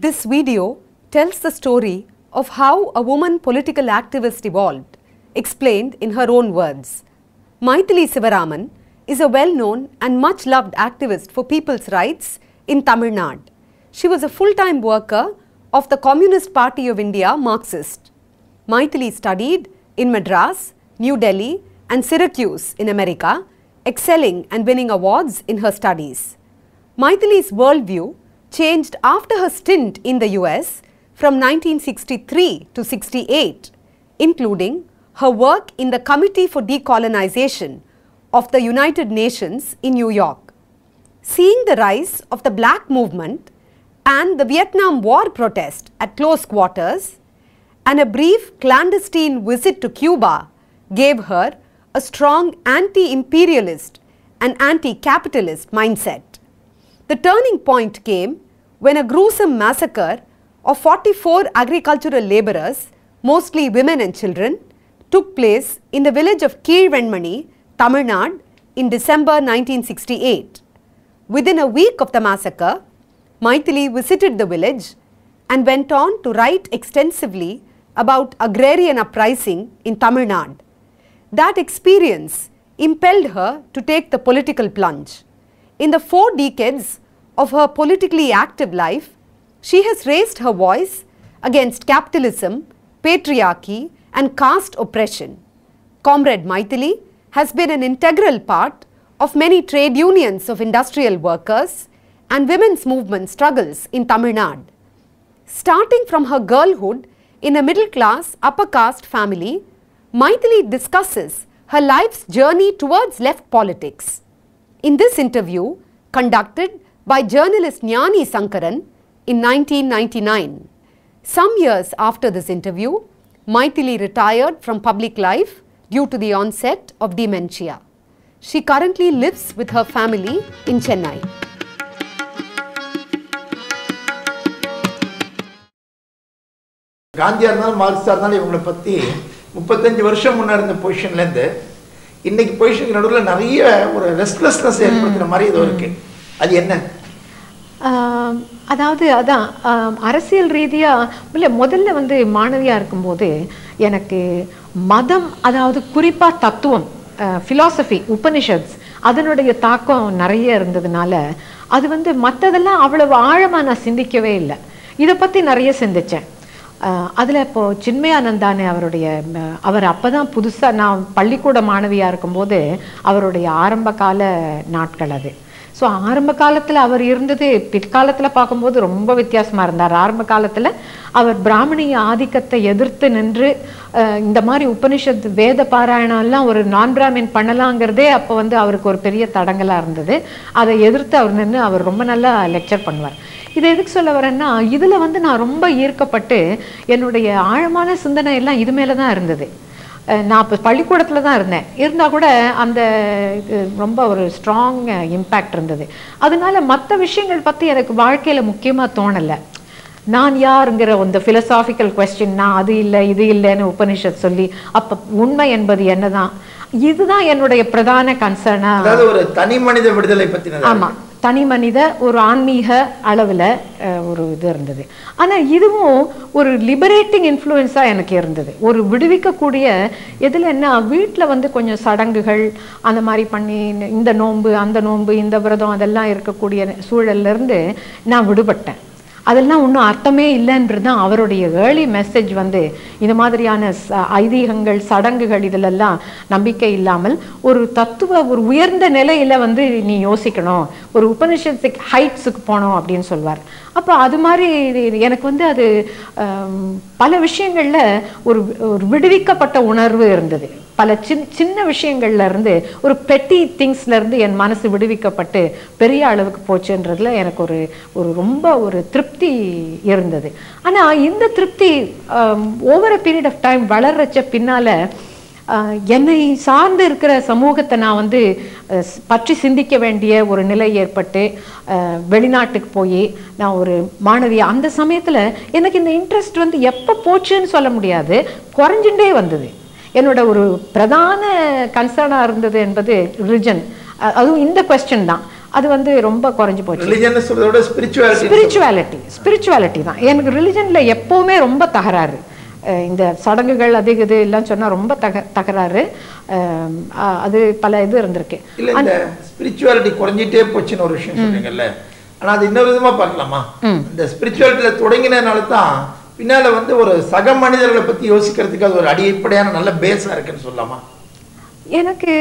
This video tells the story of how a woman political activist evolved, explained in her own words. Maithili Sivaraman is a well known and much loved activist for people's rights in Tamil Nadu. She was a full time worker of the Communist Party of India, Marxist. Maithili studied in Madras, New Delhi, and Syracuse in America, excelling and winning awards in her studies. Maithili's worldview changed after her stint in the US from 1963 to 68, including her work in the Committee for Decolonization of the United Nations in New York. Seeing the rise of the black movement and the Vietnam War protest at close quarters, and a brief clandestine visit to Cuba gave her a strong anti imperialist and anti capitalist mindset. The turning point came when a gruesome massacre of 44 agricultural labourers, mostly women and children, took place in the village of Keelvenmani, Tamil Nadu, in December 1968. Within a week of the massacre, Maithili visited the village and went on to write extensively about agrarian uprising in Tamil Nadu. That experience impelled her to take the political plunge. In the four decades of her politically active life, she has raised her voice against capitalism, patriarchy, and caste oppression. Comrade Maithili has been an integral part of many trade unions of industrial workers and women's movement struggles in Tamil Nadu. Starting from her girlhood in a middle class upper caste family, Maithili discusses her life's journey towards left politics. In this interview, conducted by journalist Jnani Sankaran in 1999, some years after this interview, Maithili retired from public life due to the onset of dementia. She currently lives with her family in Chennai. காந்தியா இருந்தாலும் மார்க்ஸா இருந்தாலும் இவங்களை பற்றி முப்பத்தஞ்சு வருஷம் முன்னாடி இருந்த பொசிஷன்லேருந்து இன்னைக்கு பொசிஷனுக்கு நடுவில் நிறைய ஒரு ரெஸ்ட்லெஸ்னஸ் ஏற்படுத்துகிற மாதிரி ஏதோ இருக்கு அது என்ன ஆம், அதாவது அதான் ஆம், அரசியல் ரீதியாக இல்லை முதல்ல வந்து மாணவியாக இருக்கும்போது எனக்கு மதம் அதாவது குறிப்பாக தத்துவம் ஃபிலாசபி உபனிஷத்ஸ் அதனுடைய தாக்கம் நிறைய இருந்ததுனால அது வந்து மற்றதெல்லாம் அவ்வளவு ஆழமாக நான் சிந்திக்கவே இல்லை இதை பற்றி நிறைய சிந்திச்சேன் அதில் இப்போது சின்மயானந்தானே அவருடைய ம, அவர் அப்போ தான் புதுசாக நான் பள்ளிக்கூட மாணவியாக இருக்கும்போது அவருடைய ஆரம்ப கால நாட்கள் அது ஸோ ஆரம்ப காலத்தில் அவர் இருந்தது பிற்காலத்தில் பார்க்கும்போது ரொம்ப வித்தியாசமாக இருந்தார் ஆரம்ப காலத்தில் அவர் பிராமணிய ஆதிக்கத்தை எதிர்த்து நின்று அஹ், இந்த மாதிரி உபனிஷத் வேத பாராயணம் எல்லாம் ஒரு நான் பிராமின் பண்ணலாங்கிறதே அப்போ வந்து அவருக்கு ஒரு பெரிய தடங்கலாக இருந்தது அதை எதிர்த்து அவர் நின்று அவர் ரொம்ப நல்லா லெக்சர் பண்ணுவார் இதை எதுக்கு சொல்ல வரேன்னா இதில் வந்து நான் ரொம்ப ஈர்க்கப்பட்டு என்னுடைய ஆழமான சிந்தனை எல்லாம் இது மேலே தான் இருந்தது அஹ் நான் இப்போ பள்ளிக்கூடத்தில் தான் இருந்தேன் இருந்தால் கூட அந்த இது ரொம்ப ஒரு ஸ்ட்ராங் இம்பேக்ட் இருந்தது அதனால மற்ற விஷயங்கள் பற்றி எனக்கு வாழ்க்கையில் முக்கியமாக தோணலை நான் யாருங்கிற அந்த ஃபிலசாபிக்கல் கொஸ்டின் நான் அது இல்லை இது இல்லைன்னு உபனிஷத் சொல்லி அப்போ உண்மை என்பது என்னதான் இதுதான் என்னுடைய பிரதான கன்சர்னா அதாவது ஒரு தனி மனித விடுதலை பற்றினது ஆமாம் தனி மனித ஒரு ஆன்மீக அளவில் ஒரு இது இருந்தது ஆனால் இதுவும் ஒரு லிபரேட்டிங் இன்ஃப்ளூயன்ஸாக எனக்கு இருந்தது ஒரு விடுவிக்கக்கூடிய எதில் என்ன வீட்டில் வந்து கொஞ்சம் சடங்குகள் அந்த மாதிரி பண்ணி இந்த நோன்பு அந்த நோன்பு இந்த விரதம் அதெல்லாம் இருக்கக்கூடிய சூழல்ல இருந்து நான் விடுபட்டேன் அதெல்லாம் ஒன்றும் அர்த்தமே இல்லைன்றது தான் அவருடைய ஏர்லி மெசேஜ் வந்து இந்த மாதிரியான ச ஐதீகங்கள் சடங்குகள் இதிலெல்லாம் நம்பிக்கை இல்லாமல் ஒரு தத்துவ ஒரு உயர்ந்த நிலையில் வந்து நீ யோசிக்கணும் ஒரு உபனிஷத்துக்கு ஹைட்ஸுக்கு போகணும் அப்படின்னு சொல்வார் அப்போ அது மாதிரி இது எனக்கு வந்து அது ஆம், பல விஷயங்களில் ஒரு ஒரு விடுவிக்கப்பட்ட உணர்வு இருந்தது பல சின் சின்ன விஷயங்கள்ல இருந்து ஒரு பெட்டி திங்ஸ்ல இருந்து என் மனசு விடுவிக்கப்பட்டு பெரிய அளவுக்கு போச்சுன்றதுல எனக்கு ஒரு ஒரு ரொம்ப ஒரு திருப்தி இருந்தது ஆனா இந்த திருப்தி over a period of time வளர்றச்ச பின்னால ஆஹ், என்னை சார்ந்து இருக்கிற சமூகத்தை நான் வந்து அஹ், ஸ்- பற்றி சிந்திக்க வேண்டிய ஒரு நிலை ஏற்பட்டு ஆஹ், வெளிநாட்டுக்கு போய் நான் ஒரு மாணவி அந்த சமயத்துல எனக்கு இந்த இன்ட்ரெஸ்ட் வந்து எப்போ போச்சுன்னு சொல்ல முடியாது குறைஞ்சுட்டே வந்தது என்னோட ஒரு பிரதான கன்சர்னாக இருந்தது என்பது ரிலிஜன் அதுவும் இந்த கொஸ்டின் தான் அது வந்து ரொம்ப குறைஞ்சு போச்சு ரிலிஜன் சொல்றத விட ஸ்பிரிச்சுவாலிட்டி ஸ்பிரிச்சுவாலிட்டி ஸ்பிரிச்சுவாலிட்டி தான் எனக்கு ரிலிஜன்ல எப்பவுமே ரொம்ப தகராறு அஹ் இந்த சடங்குகள் அது இது எல்லாம் சொன்னா ரொம்ப தக தகராறு அஹ் அ- அது பல இது இருந்திருக்கு இல்ல இந்த ஸ்பிரிச்சுவாலிட்டி குறைஞ்சிட்டே போச்சுன்னு ஒரு விஷயம் சொல்றீங்கல்ல ஆனா அது இன்னொரு விதமா பார்க்கலாமா இந்த ஸ்பிரிச்சுவாலிட்டியில தொடங்கினதுனால தான் பின்னால வந்து ஒரு சக மனிதர்களை பத்தி யோசிக்கிறதுக்கு அது ஒரு அடிப்படையான நல்ல பேஸா இருக்குன்னு சொல்லலாமா எனக்கு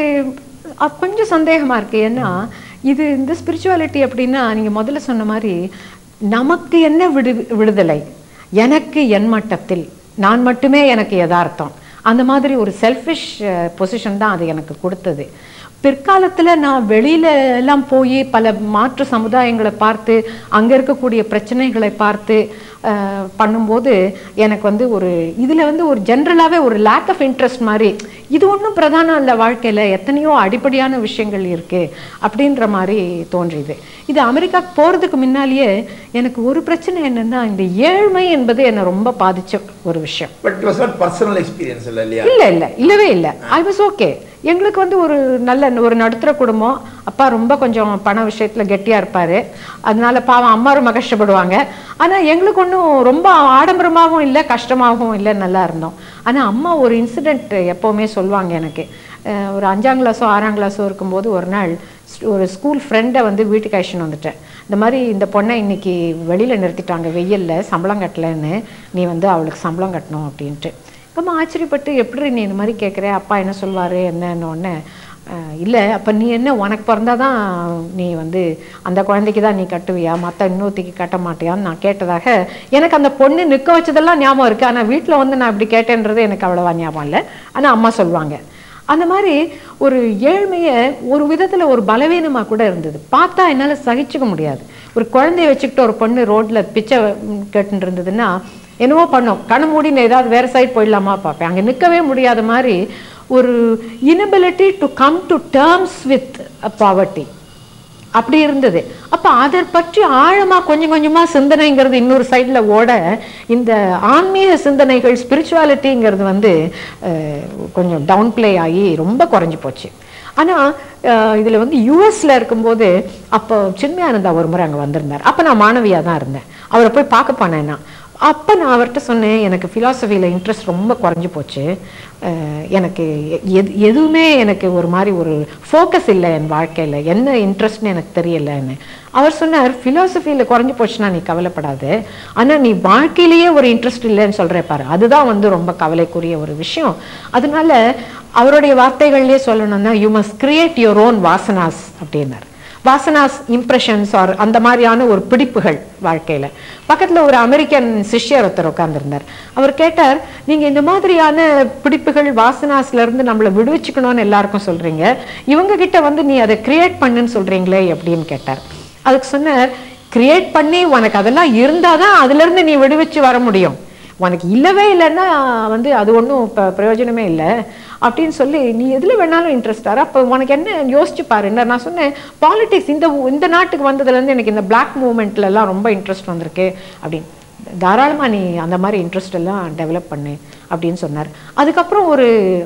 அ- கொஞ்சம் சந்தேகமா இருக்கு ஏன்னா இது இந்த ஸ்பிரிச்சுவாலிட்டி அப்படின்னா நீங்க முதல்ல சொன்ன மாதிரி நமக்கு என்ன விடு விடுதலை எனக்கு என் மட்டத்தில் நான் மட்டுமே எனக்கு யதார்த்தம் அந்த மாதிரி ஒரு செல்ஃபிஷ் பொசிஷன் தான் அது எனக்கு கொடுத்தது பிற்காலத்துல நான் வெளியில எல்லாம் போய் பல மாற்று சமுதாயங்களை பார்த்து அங்க இருக்கக்கூடிய பிரச்சனைகளை பார்த்து அஹ், பண்ணும்போது எனக்கு வந்து ஒரு இதுல வந்து ஒரு ஜென்ரலாவே ஒரு லேக் ஆஃப் இன்ட்ரெஸ்ட் மாதிரி இது ஒன்றும் பிரதானம் இல்லை வாழ்க்கையில எத்தனையோ அடிப்படையான விஷயங்கள் இருக்கு அப்படின்ற மாதிரி தோன்றியது இது அமெரிக்கா போறதுக்கு முன்னாலேயே எனக்கு ஒரு பிரச்சனை என்னன்னா இந்த ஏழ்மை என்பது என்னை ரொம்ப பாதிச்ச ஒரு விஷயம் but it was not personal experience இல்ல இல்லையா இல்ல இல்ல இல்லவே இல்ல ஐ வாஸ் ஓகே எங்களுக்கு வந்து ஒரு நல்ல ஒரு நடுத்தர குடும்பம் அப்பா ரொம்ப கொஞ்சம் பண விஷயத்துல கெட்டியா இருப்பாரு அதனால பாவம் அம்மா ரொம்ப கஷ்டப்படுவாங்க ஆனா எங்களுக்கு ஒன்றும் ரொம்ப ஆடம்பரமாகவும் இல்லை கஷ்டமாகவும் இல்லை நல்லா இருந்தோம் ஆனா அம்மா ஒரு இன்சிடென்ட் எப்பவுமே சொல்லுவாங்க எனக்கு அஹ் ஒரு அஞ்சாம் கிளாஸோ ஆறாம் கிளாஸோ இருக்கும்போது ஒரு நாள் ஸ்- ஒரு ஸ்கூல் ஃப்ரெண்டை வந்து வீட்டுக்கு அழைச்சின்னு வந்துட்டேன் இந்த மாதிரி இந்த பொண்ணை இன்னைக்கு வெளியில நிறுத்திட்டாங்க வெயில்ல சம்பளம் கட்டலைன்னு நீ வந்து அவளுக்கு சம்பளம் கட்டணும் அப்படின்ட்டு ரொம்ப ஆச்சரியப்பட்டு எப்படி நீ இந்த மாதிரி கேட்குற அப்பா என்ன சொல்வாரு என்னன்னு உடனே அஹ் இல்லை அப்போ நீ என்ன உனக்கு பிறந்தாதான் நீ வந்து அந்த குழந்தைக்கு தான் நீ கட்டுவியா மற்ற இன்னொருத்திக்கு கட்ட மாட்டியான்னு நான் கேட்டதாக எனக்கு அந்த பொண்ணு நிற்க வச்சதெல்லாம் ஞாபகம் இருக்குது ஆனால் வீட்டில் வந்து நான் இப்படி கேட்டேன்றது எனக்கு அவ்வளோவா ஞாபகம் இல்லை ஆனால் அம்மா சொல்லுவாங்க அந்த மாதிரி ஒரு ஏழ்மையை ஒரு விதத்துல ஒரு பலவீனமா கூட இருந்தது பார்த்தா என்னால சகிச்சுக்க முடியாது ஒரு குழந்தைய வச்சுக்கிட்டு ஒரு பொண்ணு ரோட்ல பிச்சை ம், கேட்டுட்டு இருந்ததுன்னா என்னவோ பண்ணோம் கண்ணு மூடின்னு ஏதாவது வேற சைடு போயிடலாமா பார்ப்பேன் அங்க நிக்கவே முடியாத மாதிரி ஒரு inability to come to terms with poverty அப்படி இருந்தது அப்ப அதை பற்றி ஆழமா கொஞ்சம் கொஞ்சமா சிந்தனைங்கிறது இன்னொரு சைடுல ஓட இந்த ஆன்மீக சிந்தனைகள் ஸ்பிரிச்சுவாலிட்டிங்கிறது வந்து அஹ், கொஞ்சம் டவுன் ப்ளே ஆகி ரொம்ப குறைஞ்சு போச்சு ஆனா அஹ், இதுல வந்து யூஎஸ்ல இருக்கும்போது அப்போ சின்மயானந்தா ஒரு முறை அங்க வந்திருந்தார் அப்ப நான் மாணவியா தான் இருந்தேன் அவரை போய் பார்க்க போனேன் நான் அப்போ நான் அவர்கிட்ட சொன்னேன் எனக்கு ஃபிலாசபியில் இன்ட்ரெஸ்ட் ரொம்ப குறைஞ்சு போச்சு அஹ் எனக்கு எ- எது எதுவுமே எனக்கு ஒரு மாதிரி ஒரு ஃபோக்கஸ் இல்லை என் வாழ்க்கையில் என்ன இன்ட்ரெஸ்ட்னு எனக்கு தெரியலன்னு அவர் சொன்னார் ஃபிலாசபியில் குறைஞ்சு போச்சுன்னா நீ கவலைப்படாத ஆனால் நீ வாழ்க்கையிலேயே ஒரு இன்ட்ரெஸ்ட் இல்லைன்னு சொல்கிறே பாரு அதுதான் வந்து ரொம்ப கவலைக்குரிய ஒரு விஷயம் அதனால அவருடைய வார்த்தைகள்லேயே சொல்லணும்னா you must create your own வாசனாஸ் அப்படின்னார் வாசனாஸ் இம்ப்ரெஷன்ஸ் ஆர் அந்த மாதிரியான ஒரு பிடிப்புகள் வாழ்க்கையில பக்கத்துல ஒரு அமெரிக்கன் சிஷ்யர் ஒருத்தர் உட்கார்ந்திருந்தார் அவர் கேட்டார் நீங்க இந்த மாதிரியான பிடிப்புகள் வாசனாஸ்ல இருந்து நம்மளை விடுவிச்சுக்கணும்னு எல்லாருக்கும் சொல்றீங்க இவங்க கிட்ட வந்து நீ அதை கிரியேட் பண்ணுன்னு சொல்றீங்களே அப்படின்னு கேட்டார் அதுக்கு சொன்னார் கிரியேட் பண்ணி உனக்கு அதெல்லாம் இருந்தாதான் அதுல இருந்து நீ விடுவிச்சு வர முடியும் உனக்கு இல்லவே இல்லைன்னா வந்து அது ஒன்றும் இப்போ பிரயோஜனமே இல்லை அப்படின்னு சொல்லி நீ எதில் வேணாலும் இன்ட்ரெஸ்டாரு அப்போ உனக்கு என்ன யோசிச்சு பாரு என்ன நான் சொன்னேன் பாலிடிக்ஸ் இந்த ஊ- இந்த நாட்டுக்கு வந்ததுலேருந்து எனக்கு இந்த பிளாக் மூமெண்ட்லலாம் ரொம்ப இன்ட்ரெஸ்ட் வந்திருக்கு அப்படின்னு தாராளமாக நீ அந்த மாதிரி இன்ட்ரெஸ்ட் எல்லாம் டெவலப் பண்ணு அப்படின்னு சொன்னார் அதுக்கப்புறம் ஒரு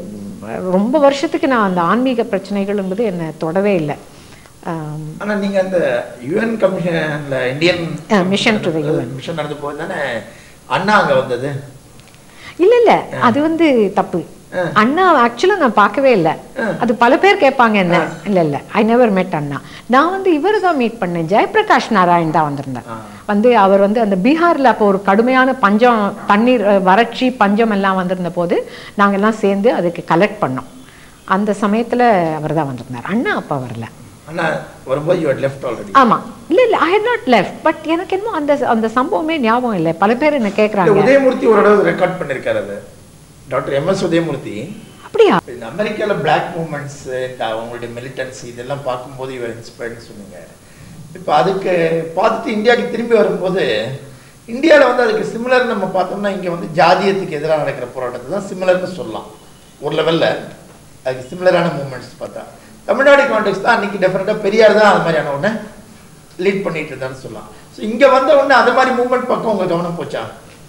ரொம்ப வருஷத்துக்கு நான் அந்த ஆன்மீக பிரச்சனைகள் என்பது என்னை தொடவே இல்லை ஆம், ஆனா நீங்க அந்த யுஎன் கமிஷன்ல Indian Ah, mission to the UN. Mission நடந்து போது தானே அண்ணா அங்க வந்தது இல்ல இல்ல அது வந்து தப்பு அண்ணா ஆக்சுவலா நான் பார்க்கவே இல்ல அது பல பேர் கேட்பாங்க என்ன இல்ல இல்ல ஐ நெவர் met அண்ணா நான் வந்து இவரை தான் மீட் பண்ணேன் ஜெயபிரகாஷ் நாராயண் தான் வந்திருந்தார் வந்து அவர் வந்து அந்த பீகார்ல அப்போ ஒரு கடுமையான பஞ்சம் தண்ணீர் அஹ், வறட்சி பஞ்சம் எல்லாம் வந்திருந்த போது நாங்க எல்லாம் சேர்ந்து அதுக்கு கலெக்ட் பண்ணோம் அந்த சமயத்துல அவர் தான் வந்திருந்தார் அண்ணா அப்பா வரல அண்ணா வரும்போது யூ லெஃப்ட் ஆல்ரெடி ஆமா இல்ல இல்ல I had not left but எனக்கு என்னமோ அந்த அந்த சம்பவமே ஞாபகம் இல்லை பல பேர் என்ன கேக்குறாங்க உதயமூர்த்தி ஒரு தடவை ரெக்கார்ட் பண்ணிருக்காரு அது டாக்டர் எம் எஸ் உதயமூர்த்தி அப்படியா இந்த அமெரிக்கால பிளாக் மூமெண்ட்ஸ் இந்த அவங்களுடைய மிலிட்டன்ஸ் இதெல்லாம் பார்க்கும்போது இவர் இன்ஸ்பயர்ட்னு சொன்னீங்க இப்போ அதுக்கு பார்த்துட்டு இந்தியாவுக்கு திரும்பி வரும்போது இந்தியாவில் வந்து அதுக்கு சிமிலர் நம்ம பார்த்தோம்னா இங்கே வந்து ஜாதியத்துக்கு எதிராக நடக்கிற போராட்டத்தை தான் சிமிலர்னு சொல்லலாம் ஒரு லெவலில் அதுக்கு சிமிலரான மூமெண்ட்ஸ் பார்த்தா தமிழ்நாடு கான்டெக்ட் தான் அன்னைக்கு டெஃபினட்டாக பெரியார் தான் அது மாதிரியான ஒன்று லீட் பண்ணிட்டு இருந்தான்னு சொல்லலாம் ஸோ இங்கே வந்த உடனே அது மாதிரி மூமெண்ட் பக்கம் உங்கள் கவனம் போச்சா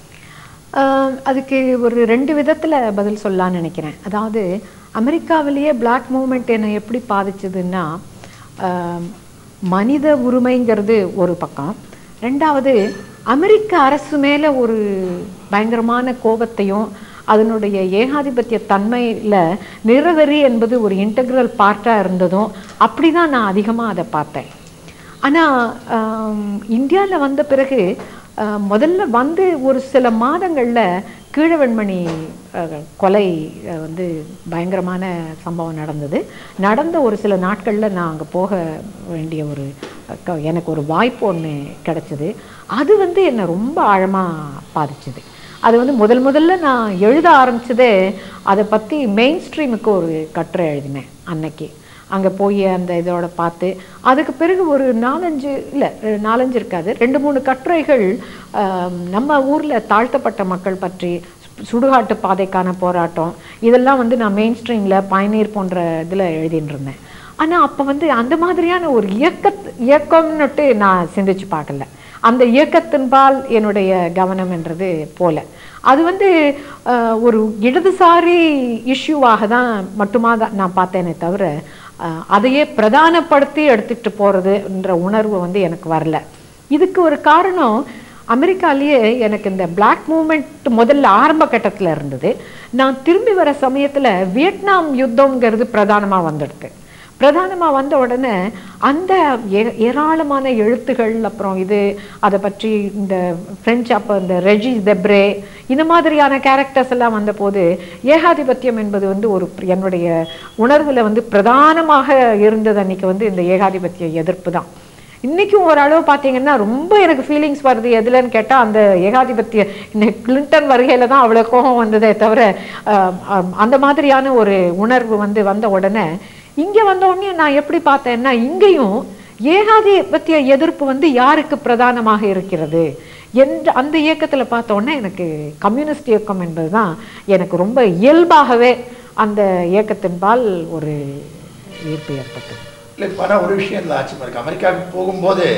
ஆஹ் அதுக்கு ஒரு ரெண்டு விதத்துல பதில் சொல்லலாம்னு நினைக்கிறேன் அதாவது அமெரிக்காவிலேயே பிளாக் மூமெண்ட் என்னை எப்படி பாதிச்சதுன்னா ஆஹ் மனித உரிமைங்கிறது ஒரு பக்கம் ரெண்டாவது அமெரிக்க அரசு மேலே ஒரு பயங்கரமான கோபத்தையும் அதனுடைய ஏகாதிபத்திய தன்மையில் நிறவெறி என்பது ஒரு இன்டெக்ரல் பார்ட்டாக இருந்ததும் அப்படி தான் நான் அதிகமாக அதை பார்த்தேன் ஆனால் இந்தியாவில் வந்த பிறகு ஆஹ், முதல்ல வந்து ஒரு சில மாதங்களில் கீழவெண்மணி ஆஹ், கொலை ஆஹ், வந்து பயங்கரமான சம்பவம் நடந்தது நடந்த ஒரு சில நாட்களில் நான் அங்கே போக வேண்டிய ஒரு க- எனக்கு ஒரு வாய்ப்பு ஒன்று கிடச்சிது அது வந்து என்னை ரொம்ப ஆழமாக பாதிச்சுது அது வந்து முதல் முதல்ல நான் எழுத ஆரம்பிச்சதே அதை பற்றி மெயின் ஸ்ட்ரீமுக்கு ஒரு கட்டுரை எழுதினேன் அன்னைக்கு அங்கே போய் அந்த இதோட பார்த்து அதுக்கு பிறகு ஒரு நாலஞ்சு இல்லை நாலஞ்சு இருக்காது ரெண்டு மூணு கட்டுரைகள் ஆம், நம்ம ஊரில் தாழ்த்தப்பட்ட மக்கள் பற்றி சு- சுடுகாட்டு பாதைக்கான போராட்டம் இதெல்லாம் வந்து நான் மெயின் ஸ்ட்ரீமில் பயனீர் போன்ற இதில் எழுதின்னு இருந்தேன் ஆனால் அப்போ வந்து அந்த மாதிரியான ஒரு இயக்க இயக்கம்னுட்டு நான் சிந்திச்சு பார்க்கல அந்த இயக்கத்தின்பால் என்னுடைய கவனம் என்றது போல அது வந்து அஹ், ஒரு இடதுசாரி இஷ்யூவாக தான் மட்டுமா தான் நான் பார்த்தேனே தவிர அஹ், அதையே பிரதானப்படுத்தி எடுத்துட்டு போகிறதுன்ற உணர்வு வந்து எனக்கு வரல இதுக்கு ஒரு காரணம் அமெரிக்காலேயே எனக்கு இந்த Black மூமெண்ட் முதல்ல ஆரம்ப கட்டத்தில் இருந்தது நான் திரும்பி வர சமயத்தில் வியட்நாம் யுத்தம்ங்கிறது பிரதானமாக வந்துடுது பிரதானமாக வந்த உடனே அந்த ஏ- ஏராளமான எழுத்துகள் அப்புறம் இது அதை பற்றி இந்த ஃப்ரெஞ்சு அப்போ இந்த ரெஜி தெப்ரே இந்த மாதிரியான கேரக்டர்ஸ் எல்லாம் வந்தபோது ஏகாதிபத்தியம் என்பது வந்து ஒரு பிர- என்னுடைய உணர்வில் வந்து பிரதானமாக இருந்தது அன்னைக்கு வந்து இந்த ஏகாதிபத்திய எதிர்ப்பு தான் இன்றைக்கும் ஓரளவு பார்த்தீங்கன்னா ரொம்ப எனக்கு ஃபீலிங்ஸ் வருது எதுலன்னு கேட்டால் அந்த ஏகாதிபத்திய இந்த கிளின்டன் வருகையில் தான் அவ்வளோ கோபம் வந்ததே தவிர அஹ், அஹ், அந்த மாதிரியான ஒரு உணர்வு வந்து வந்த உடனே இங்கே வந்த உடனே நான் எப்படி பார்த்தேன்னா இங்கேயும் ஏகாதிபத்திய எதிர்ப்பு வந்து யாருக்கு பிரதானமாக இருக்கிறது என்ற அந்த இயக்கத்தில் பார்த்த உடனே எனக்கு கம்யூனிஸ்ட் இயக்கம் என்பது தான் எனக்கு ரொம்ப இயல்பாகவே அந்த இயக்கத்தின்பால் ஒரு ஈர்ப்பு ஏற்பட்டது இல்லை இப்போ ஆனால் ஒரு விஷயம் இல்லை ஆட்சி இருக்கு அமெரிக்காவுக்கு போகும்போது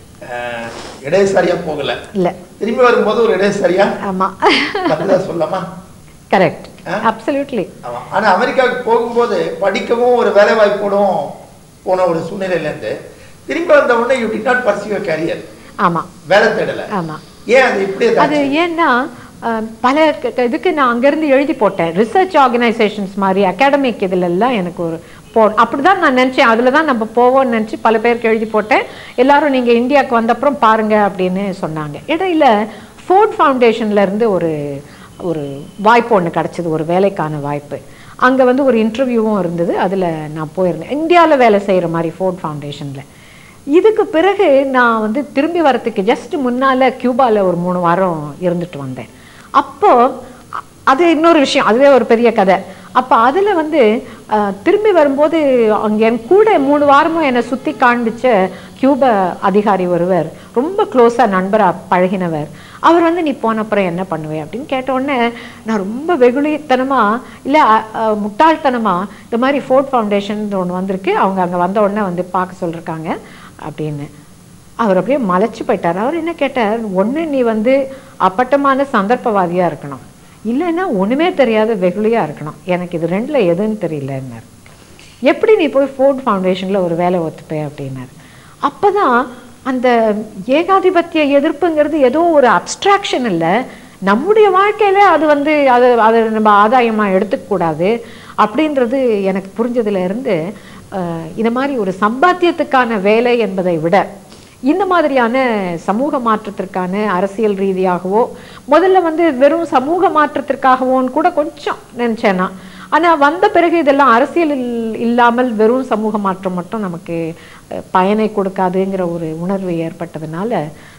அஹ், இடதுசாரியா போகல இல்லை திரும்பி வரும்போது ஒரு இடதுசாரியா ஆமாம் வந்ததா சொல்லலாமா கரெக்ட் ஆ? அப்சல்யூட்லி ஆமா ஆனா அமெரிக்காவுக்கு போகும்போது படிக்கவும் ஒரு வேலை வாய்ப்போடும் போன ஒரு சூழ்நிலையிலேருந்து திரும்பி வந்த உடனே you did not pursue career ஆமாம் வேலை தேடல ஆமாம் ஏன் அது இப்படி அது ஏன்னா அஹ், பல க- க- இதுக்கு நான் அங்கேருந்து எழுதி போட்டேன் ரிசர்ச் ஆர்கனைசேஷன்ஸ் மாதிரி அகாடமிக் இதுலெல்லாம் எனக்கு ஒரு போ அப்படி தான் நான் நினச்சேன் அதில் தான் நம்ம போவோம்னு நினச்சி பல பேருக்கு எழுதி போட்டேன் எல்லாரும் நீங்கள் இந்தியாவுக்கு வந்தப்புறம் பாருங்க அப்படின்னு சொன்னாங்க இடையில ஃபோர்ட் ஃபவுண்டேஷன்ல இருந்து ஒரு ஒரு வாய்ப்பு ஒன்று கிடச்சிது ஒரு வேலைக்கான வாய்ப்பு அங்கே வந்து ஒரு இன்டர்வியூவும் இருந்தது அதில் நான் போயிருந்தேன் இந்தியாவில் வேலை செய்கிற மாதிரி ஃபோர்ட் ஃபவுண்டேஷனில் இதுக்கு பிறகு நான் வந்து திரும்பி வரத்துக்கு ஜஸ்ட் முன்னால் கியூபாவில் ஒரு மூணு வாரம் இருந்துட்டு வந்தேன் அப்போ அ- அது இன்னொரு விஷயம் அதுவே ஒரு பெரிய கதை அப்போ அதில் வந்து அஹ், திரும்பி வரும்போது அங்கே என் கூட மூணு வாரமும் என்னை சுற்றி காண்பிச்ச கியூப அதிகாரி ஒருவர் ரொம்ப க்ளோஸாக நண்பராக பழகினவர் அவர் வந்து நீ போன அப்புறம் என்ன பண்ணுவே அப்படின்னு கேட்ட உடனே நான் ரொம்ப வெகுளித்தனமாக இல்லை முட்டாள்தனமாக இந்த மாதிரி ஃபோர்ட் ஃபவுண்டேஷன் ஒன்று வந்திருக்கு அவங்க அங்கே வந்த உடனே வந்து பார்க்க சொல்லிருக்காங்க அப்படின்னு அவர் அப்படியே மலைச்சு போயிட்டார் அவர் என்ன கேட்டார் ஒன்று நீ வந்து அப்பட்டமான சந்தர்ப்பவாதியாக இருக்கணும் இல்லைன்னா ஒன்றுமே தெரியாத வெகுளியாக இருக்கணும் எனக்கு இது ரெண்டில் எதுன்னு தெரியலன்னார் எப்படி நீ போய் ஃபோர்ட் ஃபவுண்டேஷனில் ஒரு வேலை ஒத்துப்பே அப்படின்னார் அப்போ தான் அந்த ஏகாதிபத்திய எதிர்ப்புங்கிறது ஏதோ ஒரு அப்ஸ்ட்ராக்ஷன் இல்லை நம்முடைய வாழ்க்கையில அது வந்து அது அதை நம்ம ஆதாயமாக எடுத்துக்கூடாது அப்படின்றது எனக்கு புரிஞ்சதுல இருந்து அஹ், இந்த மாதிரி ஒரு சம்பாத்தியத்துக்கான வேலை என்பதை விட இந்த மாதிரியான சமூக மாற்றத்திற்கான அரசியல் ரீதியாகவோ முதல்ல வந்து வெறும் சமூக மாற்றத்திற்காகவோன்னு கூட கொஞ்சம் நினச்சேன் நான் ஆனால் வந்த பிறகு இதெல்லாம் அரசியல் இல்- இல்லாமல் வெறும் சமூக மாற்றம் மட்டும் நமக்கு அஹ், பயனை கொடுக்காதுங்கிற ஒரு உணர்வு ஏற்பட்டதுனால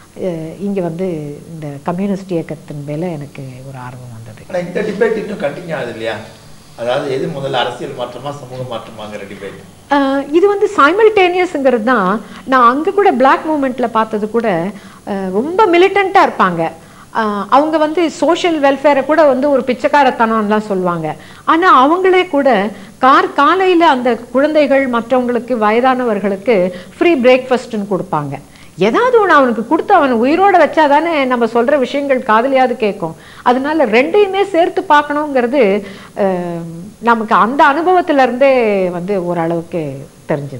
இங்கே வந்து இந்த கம்யூனிஸ்ட் இயக்கத்தின் மேலே எனக்கு ஒரு ஆர்வம் வந்தது ஆனா இந்த டிபேட் இன்னும் கண்டினியூ ஆகுது இல்லையா அதாவது எது முதல்ல அரசியல் மாற்றமா சமூக மாற்றமாங்கிற டிபேட் ஆஹ் இது வந்து சைமல்டேனியஸுங்கிறது தான் நான் அங்கே கூட பிளாக் மூமெண்ட்டில் பார்த்தது கூட ஆஹ் ரொம்ப மிலிட்டண்ட்டாக இருப்பாங்க ஆஹ் அவங்க வந்து சோஷியல் வெல்ஃபேரை கூட வந்து ஒரு பிச்சைக்காரத்தனம்லாம் சொல்லுவாங்க ஆனால் அவங்களே கூட கார் காலையில் அந்த குழந்தைகள் மற்றவங்களுக்கு வயதானவர்களுக்கு ஃப்ரீ பிரேக்ஃபாஸ்ட்டுன்னு கொடுப்பாங்க ஏதாவது ஒன்று அவனுக்கு கொடுத்து அவன் உயிரோட வச்சா தானே நம்ம சொல்கிற விஷயங்கள் காதலியாவது கேட்கும் அதனால ரெண்டையுமே சேர்த்து பார்க்கணுங்கிறது அஹ், நமக்கு அந்த அனுபவத்துல இருந்தே வந்து ஓரளவுக்கு தெரிஞ்சுது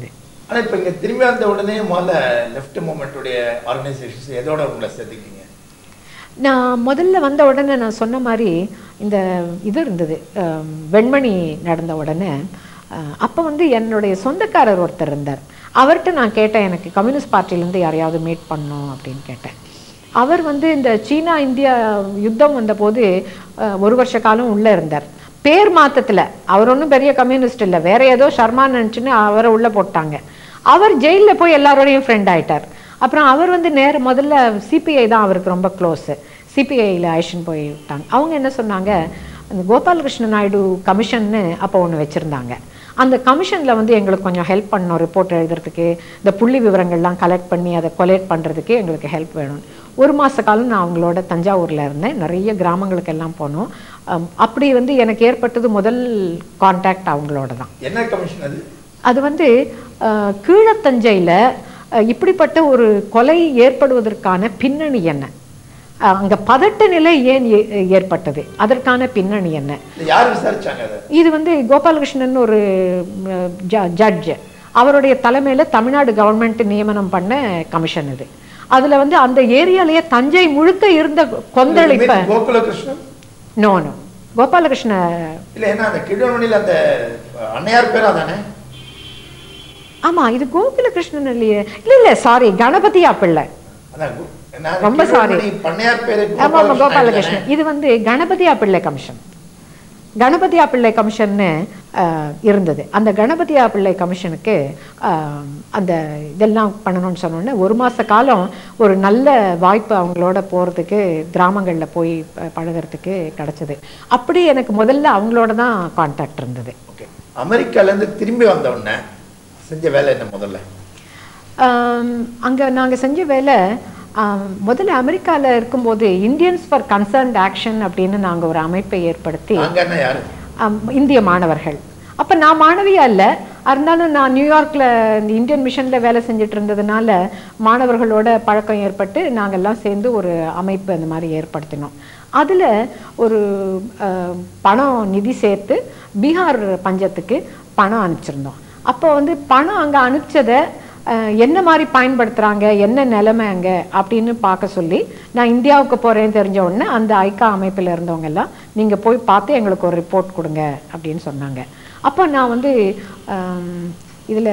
ஆனா இப்போ இங்க திரும்பி வந்த உடனே முதல்ல லெஃப்ட் மூமெண்ட்டுடைய ஆர்கனைசேஷன்ஸ் எதோட உங்களை சேர்த்துக்கிட்டீங்க நான் முதல்ல வந்த உடனே நான் சொன்ன மாதிரி இந்த இது இருந்தது அம், வெண்மணி நடந்த உடனே அப்போ வந்து என்னுடைய சொந்தக்காரர் ஒருத்தர் இருந்தார் அவர்கிட்ட நான் கேட்டேன் எனக்கு கம்யூனிஸ்ட் பார்ட்டிலேருந்து யாரையாவது மீட் பண்ணணும் அப்படின்னு கேட்டேன் அவர் வந்து இந்த சீனா இந்தியா யுத்தம் வந்தபோது அஹ், ஒரு வருஷ காலம் உள்ளே இருந்தார் பேர் மாத்தத்தில் அவர் ஒன்றும் பெரிய கம்யூனிஸ்ட் இல்லை வேற ஏதோ ஷர்மா நினச்சின்னு அவரை உள்ளே போட்டாங்க அவர் ஜெயிலில் போய் எல்லாரோடையும் ஃப்ரெண்ட் ஆயிட்டார் அப்புறம் அவர் வந்து நேர முதல்ல சிபிஐ தான் அவருக்கு ரொம்ப க்ளோஸு சிபிஐயில் அழைச்சின்னு போய் விட்டாங்க அவங்க என்ன சொன்னாங்க அந்த கோபாலகிருஷ்ண நாயுடு கமிஷன்னு அப்போ ஒன்று வச்சுருந்தாங்க அந்த கமிஷனில் வந்து எங்களுக்கு கொஞ்சம் ஹெல்ப் பண்ணணும் ரிப்போர்ட் எழுதுறதுக்கு இந்த புள்ளி விவரங்கள்லாம் கலெக்ட் பண்ணி அதை கொலேட் பண்ணுறதுக்கு எங்களுக்கு ஹெல்ப் வேணும் ஒரு மாத காலம் நான் அவங்களோட தஞ்சாவூரில் இருந்தேன் நிறைய கிராமங்களுக்கு எல்லாம் போனோம் அம், அப்படி வந்து எனக்கு ஏற்பட்டது முதல் கான்டாக்ட் அவங்களோட தான் என்ன கமிஷன் அது அது வந்து அஹ், கீழத்தஞ்சையில் அஹ், இப்படிப்பட்ட ஒரு கொலை ஏற்படுவதற்கான பின்னணி என்ன அஹ், அங்க பதட்ட நிலை ஏன் ஏ- ஏற்பட்டது அதற்கான பின்னணி என்ன இல்ல யார் விசாரிச்சாங்க அதை இது வந்து கோபாலகிருஷ்ணன் ஒரு ஜட்ஜ் அவருடைய தலைமையில தமிழ்நாடு கவர்மெண்ட் நியமனம் பண்ண கமிஷன் இது அதுல வந்து அந்த ஏரியாலயே தஞ்சை முழுக்க இருந்த கொந்தளிப்ப கோகுல கிருஷ்ணன் நோ நோ கோபாலகிருஷ்ண இல்ல ஏன்னா அந்த கிழவனில் அந்த அன்னையார் பேரா தானே ஆமா இது கோகுலகிருஷ்ணன் இல்லையே இல்ல இல்ல சாரி கணபதியா பிள்ளை அதான் கு- நான் ரொம்ப sorry. கிழவனி பண்ணையார் பேரு ஆமா ஆமா கோபாலகிருஷ்ணன் கோபாலகிருஷ்ணன் இது வந்து கணபதியா பிள்ளை கமிஷன் கணபதியா பிள்ளை கமிஷன்னு அஹ், இருந்தது அந்த கணபதியா பிள்ளை கமிஷனுக்கு அஹ், அந்த இதெல்லாம் பண்ணணும்னு சொன்னோடனே ஒரு மாச காலம் ஒரு நல்ல வாய்ப்பு அவங்களோட போகிறதுக்கு கிராமங்களில் போய் ப- பழகுறதுக்கு கிடைச்சது அப்படி எனக்கு முதல்ல அவங்களோட தான் கான்டாக்ட் இருந்தது ஓகே அமெரிக்கால இருந்து திரும்பி வந்த உடனே செஞ்ச வேலை என்ன முதல்ல அங்கே நாங்கள் செஞ்ச வேலை ஆம், முதல்ல அமெரிக்காவில் இருக்கும்போது இந்தியன்ஸ் ஃபார் கன்சர்ன்ட் ஆக்ஷன் அப்படின்னு நாங்கள் ஒரு அமைப்பை ஏற்படுத்தி அங்க என்ன யாரு ஆம், இந்திய மாணவர்கள் அப்போ நான் மாணவியா இல்லை இருந்தாலும் நான் நியூயார்க்கில் இந்த இந்தியன் மிஷனில் வேலை செஞ்சுட்டு இருந்ததுனால மாணவர்களோட பழக்கம் ஏற்பட்டு நாங்கெல்லாம் சேர்ந்து ஒரு அமைப்பு அந்த மாதிரி ஏற்படுத்தினோம் அதில் ஒரு அஹ், பணம் நிதி சேர்த்து பீகார் பஞ்சத்துக்கு பணம் அனுப்பிச்சிருந்தோம் அப்போ வந்து பணம் அங்கே அனுப்பிச்சதை அஹ், என்ன மாதிரி பயன்படுத்துகிறாங்க என்ன நிலைமை அங்கே அப்படின்னு பார்க்க சொல்லி நான் இந்தியாவுக்கு போகிறேன்னு தெரிஞ்ச உடனே அந்த ஐக்கா அமைப்பில் இருந்தவங்க எல்லாம் நீங்கள் போய் பார்த்து எங்களுக்கு ஒரு ரிப்போர்ட் கொடுங்க அப்படின்னு சொன்னாங்க அப்போ நான் வந்து இதில்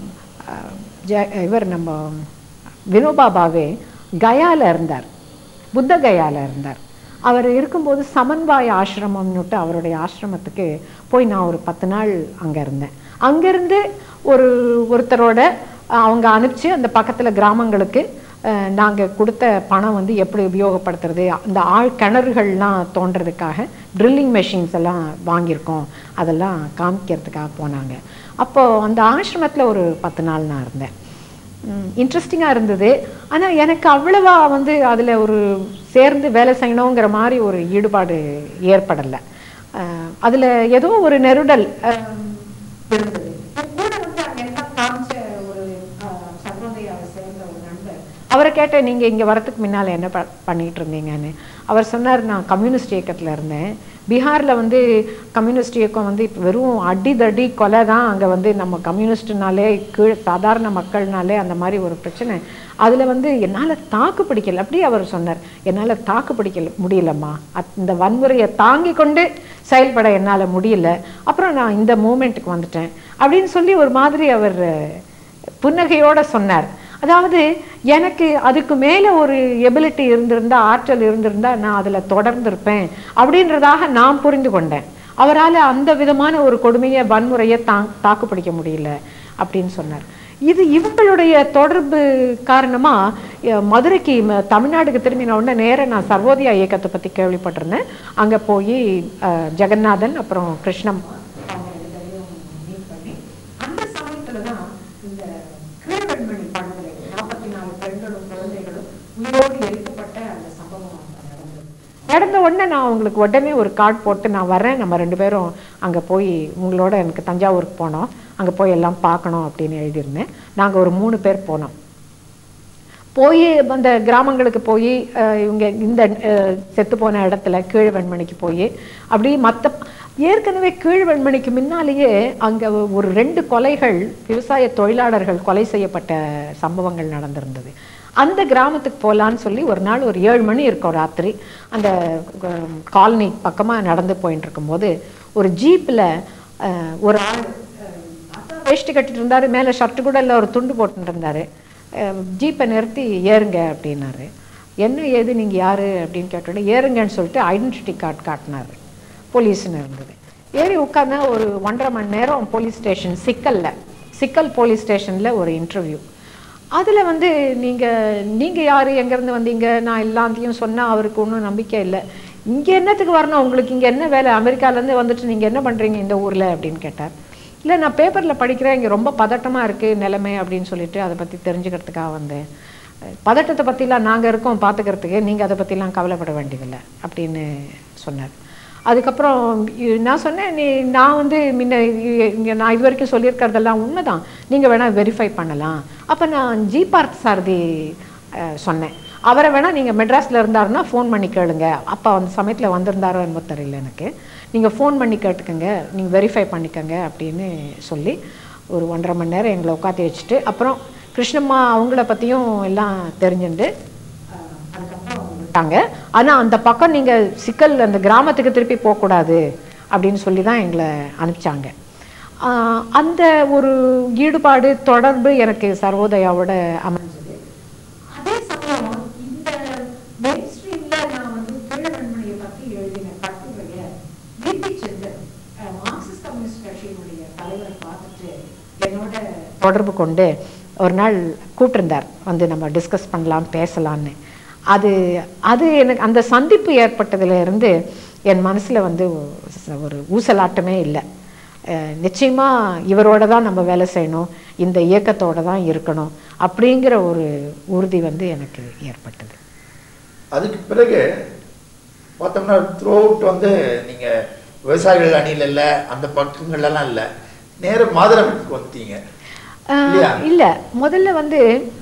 ஜ இவர் நம்ம வினோபா பாவே கயால இருந்தார் புத்த கயால இருந்தார் அவர் இருக்கும்போது சமன்வாய ஆசிரமம்னுட்டு அவருடைய ஆசிரமத்துக்கு போய் நான் ஒரு பத்து நாள் அங்கே இருந்தேன் அங்கேருந்து ஒரு ஒருத்தரோட அஹ், அவங்க அனுப்பிச்சு அந்த பக்கத்தில் கிராமங்களுக்கு நாங்கள் கொடுத்த பணம் வந்து எப்படி உபயோகப்படுத்துறது அந்த ஆழ் கிணறுகள்லாம் தோன்றதுக்காக ட்ரில்லிங் மெஷின்ஸ் எல்லாம் வாங்கியிருக்கோம் அதெல்லாம் காமிக்கிறதுக்காக போனாங்க அப்போது அந்த ஆசிரமத்தில் ஒரு பத்து நாள் நான் இருந்தேன் இன்ட்ரெஸ்டிங்காக இருந்தது ஆனால் எனக்கு அவ்வளவா வந்து அதில் ஒரு சேர்ந்து வேலை செய்யணுங்கிற மாதிரி ஒரு ஈடுபாடு ஏற்படலை அதில் ஏதோ ஒரு நெருடல் அஹ், இருந்தது கூட வந்து அங்க எல்லாம் காமிச்ச ஒரு அஹ், சர்வோதயாவை சேர்ந்த ஒரு நண்பர் அவரை கேட்டேன் நீங்கள் இங்கே வரத்துக்கு முன்னால் என்ன ப பண்ணிட்டு இருந்தீங்கன்னு அவர் சொன்னார் நான் கம்யூனிஸ்ட் இயக்கத்தில் இருந்தேன் பீகாரில் வந்து கம்யூனிஸ்ட் இயக்கம் வந்து இப்போ வெறும் அடிதடி கொலை தான் அங்கே வந்து நம்ம கம்யூனிஸ்ட்னாலே கீழ் சாதாரண மக்கள்னாலே அந்த மாதிரி ஒரு பிரச்சனை அதில் வந்து என்னால் தாக்கு பிடிக்கல அப்படியே அவர் சொன்னார் என்னால் தாக்கு பிடிக்கல முடியலம்மா அத்- இந்த வன்முறையை தாங்கி கொண்டு செயல்பட என்னால் முடியல அப்புறம் நான் இந்த மூமெண்ட்டுக்கு வந்துட்டேன் அப்படின்னு சொல்லி ஒரு மாதிரி அவர் புன்னகையோட சொன்னார் அதாவது எனக்கு அதுக்கு மேலே ஒரு எபிலிட்டி இருந்திருந்தா ஆற்றல் இருந்திருந்தா நான் அதில் தொடர்ந்திருப்பேன் அப்படின்றதாக நான் புரிந்து கொண்டேன் அவரால் அந்த விதமான ஒரு கொடுமையை வன்முறையை தா தாக்கு பிடிக்க முடியல அப்படின்னு சொன்னார் இது இவங்களுடைய தொடர்பு காரணமாக மதுரைக்கு ம- தமிழ்நாடுக்கு திரும்பின உடனே நேரா நான் சர்வோதயா இயக்கத்தை பற்றி கேள்விப்பட்டிருந்தேன் அங்கே போய் அஹ், ஜெகநாதன் அப்புறம் கிருஷ்ணம் அவங்க ரெண்டு பேரையும் meet பண்ணி, அந்த சமயத்துல தான் இந்த கீழ்வெண்மணி படுகொலை நாற்பத்தி நாலு பெண்களும் குழந்தைகளும் உயிரோடு எரிக்கப்பட்ட அந்த சம்பவம் நடந்தது நடந்த உடனே நான் அவங்களுக்கு உடனே ஒரு கார்டு போட்டு நான் வரேன் நம்ம ரெண்டு பேரும் அங்கே போய் உங்களோட எனக்கு தஞ்சாவூருக்கு போனோம் அங்கே போய் எல்லாம் பார்க்கணும் அப்படின்னு எழுதியிருந்தேன் நாங்கள் ஒரு மூணு பேர் போனோம் போய் அந்த கிராமங்களுக்கு போய் அஹ், இவங்க இந்த அஹ், செத்து போன இடத்துல கீழ் வெண்மணிக்கு போய் அப்படி மற்ற ஏற்கனவே கீழ்வெண்மணிக்கு முன்னாலேயே அங்கே ஒரு ரெண்டு கொலைகள் விவசாய தொழிலாளர்கள் கொலை செய்யப்பட்ட சம்பவங்கள் நடந்திருந்தது அந்த கிராமத்துக்கு போகலான்னு சொல்லி ஒரு நாள் ஒரு ஏழு மணி இருக்கும் ராத்திரி அந்த காலனி பக்கமாக நடந்து போயிட்டு இருக்கும்போது ஒரு ஜீப்பில் ஒரு ஆள் அஹ், வேஷ்டி கட்டிட்டு இருந்தாரு மேலே ஷர்ட்டு கூட இல்லை ஒரு துண்டு போட்டுட்டு இருந்தாரு அஹ், ஜீப்பை நிறுத்தி ஏறுங்க அப்படின்னாரு என்ன ஏது நீங்கள் யார் அப்படின்னு கேட்டோன்னே ஏறுங்கன்னு சொல்லிட்டு ஐடென்டிட்டி கார்டு காட்டினாரு போலீஸ்னு இருந்தது ஏறி உட்காந்தா ஒரு ஒன்றரை மணி நேரம் போலீஸ் ஸ்டேஷன் சிக்கல்ல சிக்கல் போலீஸ் ஸ்டேஷனில் ஒரு இன்டர்வியூ அதில் வந்து நீங்கள் நீங்கள் யார் எங்கேருந்து வந்தீங்க நான் எல்லாத்தையும் சொன்னால் அவருக்கு ஒன்றும் நம்பிக்கை இல்லை இங்கே என்னத்துக்கு வரணும் உங்களுக்கு இங்கே என்ன வேலை அமெரிக்காலேருந்து வந்துட்டு நீங்கள் என்ன பண்ணுறீங்க இந்த ஊரில் அப்படின்னு கேட்டார் இல்லை நான் பேப்பரில் படிக்கிறேன் இங்கே ரொம்ப பதட்டமாக இருக்குது நிலைமை அப்படின்னு சொல்லிட்டு அதை பற்றி தெரிஞ்சுக்கிறதுக்காக வந்தேன் பதட்டத்தை பற்றிலாம் நாங்கள் இருக்கோம் பார்த்துக்கிறதுக்கு நீங்கள் அதை பற்றிலாம் கவலைப்பட வேண்டியதில்லை அப்படின்னு சொன்னார் அதுக்கப்புறம் இ- நான் சொன்னேன் நீ நான் வந்து முன்ன இ- இங்க நான் இது வரைக்கும் சொல்லியிருக்கிறதெல்லாம் உண்மைதான் நீங்கள் வேணால் வெரிஃபை பண்ணலாம் அப்போ நான் ஜி பார்த் சாரதி அஹ், சொன்னேன் அவரை வேணால் நீங்கள் மெட்ராஸில் இருந்தாருன்னா ஃபோன் பண்ணி கேளுங்க அப்போ அந்த சமயத்தில் வந்திருந்தாரோ என்னமோ தெரியல எனக்கு நீங்கள் ஃபோன் பண்ணி கேட்டுக்கோங்க நீங்கள் வெரிஃபை பண்ணிக்கோங்க அப்படின்னு சொல்லி ஒரு ஒன்றரை மணி நேரம் எங்களை உட்காத்தி வச்சுட்டு அப்புறம் கிருஷ்ணம்மா அவங்கள பற்றியும் எல்லாம் தெரிஞ்சுண்டு விட்டாங்க ஆனால் அந்த பக்கம் நீங்கள் சிக்கல் அந்த கிராமத்துக்கு திருப்பி போகக்கூடாது அப்படின்னு சொல்லி தான் எங்களை அனுப்பிச்சாங்க ஆஹ் அந்த ஒரு ஈடுபாடு தொடர்பு எனக்கு சர்வோதயாவோட அமைஞ்சது அதே சமயம் இந்த மெயின் ஸ்ட்ரீம்ல நான் வந்து கீழவன்மணியை பற்றி எழுதின கட்டுரையை வீட்டி சென்று அஹ், மார்க்சிஸ்ட் கம்யூனிஸ்ட் கட்சியினுடைய தலைவரை பார்த்துட்டு என்னோட தொடர்பு கொண்டு ஒரு நாள் கூப்பிட்டிருந்தார் வந்து நம்ம டிஸ்கஸ் பண்ணலாம் பேசலான்னு அது அது எனக்கு அந்த சந்திப்பு ஏற்பட்டதுல இருந்து என் மனசுல வந்து ஒ- ஒரு ஊசலாட்டமே இல்லை அஹ் நிச்சயமா இவரோட தான் நம்ம வேலை செய்யணும் இந்த இயக்கத்தோட தான் இருக்கணும் அப்படிங்கிற ஒரு உறுதி வந்து எனக்கு ஏற்பட்டது அதுக்கு பிறகு பார்த்தோம்னா த்ரூ அவுட் வந்து நீங்க விவசாயிகள் அணியில இல்ல அந்த பக்கங்கள்லாம் இல்ல நேர மாதரத்துக்கு வந்துட்டீங்க இல்லையா? ஆஹ் இல்ல முதல்ல வந்து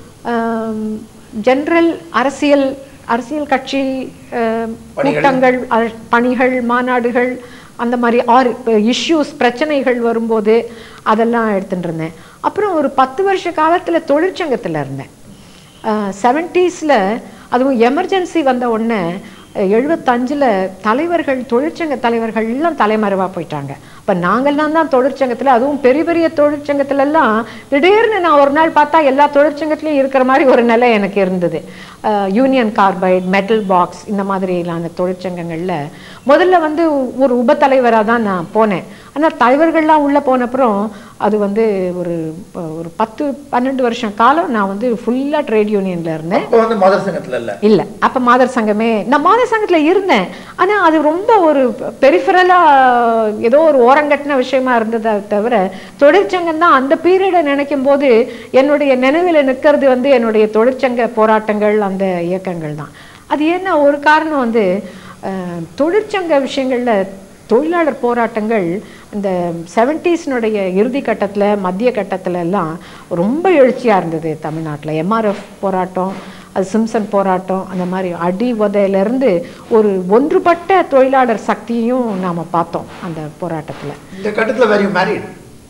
ஜெனரல் அரசியல் அரசியல் கட்சி ஆஹ், பணிகள். கூட்டங்கள் அ- பணிகள் மாநாடுகள் அந்த மாதிரி ஆர் இஷ்யூஸ் பிரச்சனைகள் வரும்போது அதெல்லாம் எடுத்துட்டு இருந்தேன் அப்புறம் ஒரு பத்து வருஷ காலத்துல தொழிற்சங்கத்துல இருந்தேன் செவன்ட்டீஸில் அதுவும் எமர்ஜென்சி வந்த உடனே எழுபத்தஞ்சில் தலைவர்கள் தொழிற்சங்க தலைவர்கள் எல்லாம் தலைமறைவாக போயிட்டாங்க அப்போ நாங்கள்லாம் தான் தொழிற்சங்கத்தில் அதுவும் பெரிய பெரிய தொழிற்சங்கத்துல எல்லாம் திடீர்னு நான் ஒரு நாள் பார்த்தா எல்லா தொழிற்சங்கத்துலேயும் இருக்கிற மாதிரி ஒரு நிலை எனக்கு இருந்தது யூனியன் கார்பைட் மெட்டல் பாக்ஸ் இந்த மாதிரிலான தொழிற்சங்கங்களில் முதல்ல வந்து ஒரு உபத்தலைவராக தான் நான் போனேன் ஆனால் தலைவர்கள்லாம் உள்ளே போனப்புறம் அது வந்து ஒரு ஒரு பத்து பன்னெண்டு வருஷம் காலம் நான் வந்து ஃபுல்லாக ட்ரேட் யூனியனில் இருந்தேன் அப்போ வந்து மதர் சங்கத்துல இல்ல இல்ல அப்ப மாதர் சங்கமே நான் மாதர் சங்கத்துல இருந்தேன் ஆனா அது ரொம்ப ஒரு பெரிஃபரலா ஏதோ ஒரு ஓரங்கட்டின விஷயமா இருந்ததை தவிர தொழிற்சங்கம் தான் அந்த பீரியடை நினைக்கும் போது என்னுடைய நினைவில் நிற்கிறது வந்து என்னுடைய தொழிற்சங்க போராட்டங்கள் அந்த இயக்கங்கள் தான் அது என்ன ஒரு காரணம் வந்து அஹ், தொழிற்சங்க விஷயங்கள்ல தொழிலாளர் போராட்டங்கள் இந்த செவன்ட்டீஸ்னுடைய இறுதி கட்டத்துல மத்திய கட்டத்துல எல்லாம் ரொம்ப எழுச்சியா இருந்தது தமிழ்நாட்டுல எம்ஆர்எஃப் போராட்டம் அது சிம்சன் போராட்டம் அந்த மாதிரி அடி உதையிலிருந்து ஒரு ஒன்றுபட்ட தொழிலாளர் சக்தியையும் நாம பார்த்தோம் அந்த போராட்டத்துல இந்த கட்டத்துல வேற மேரிட்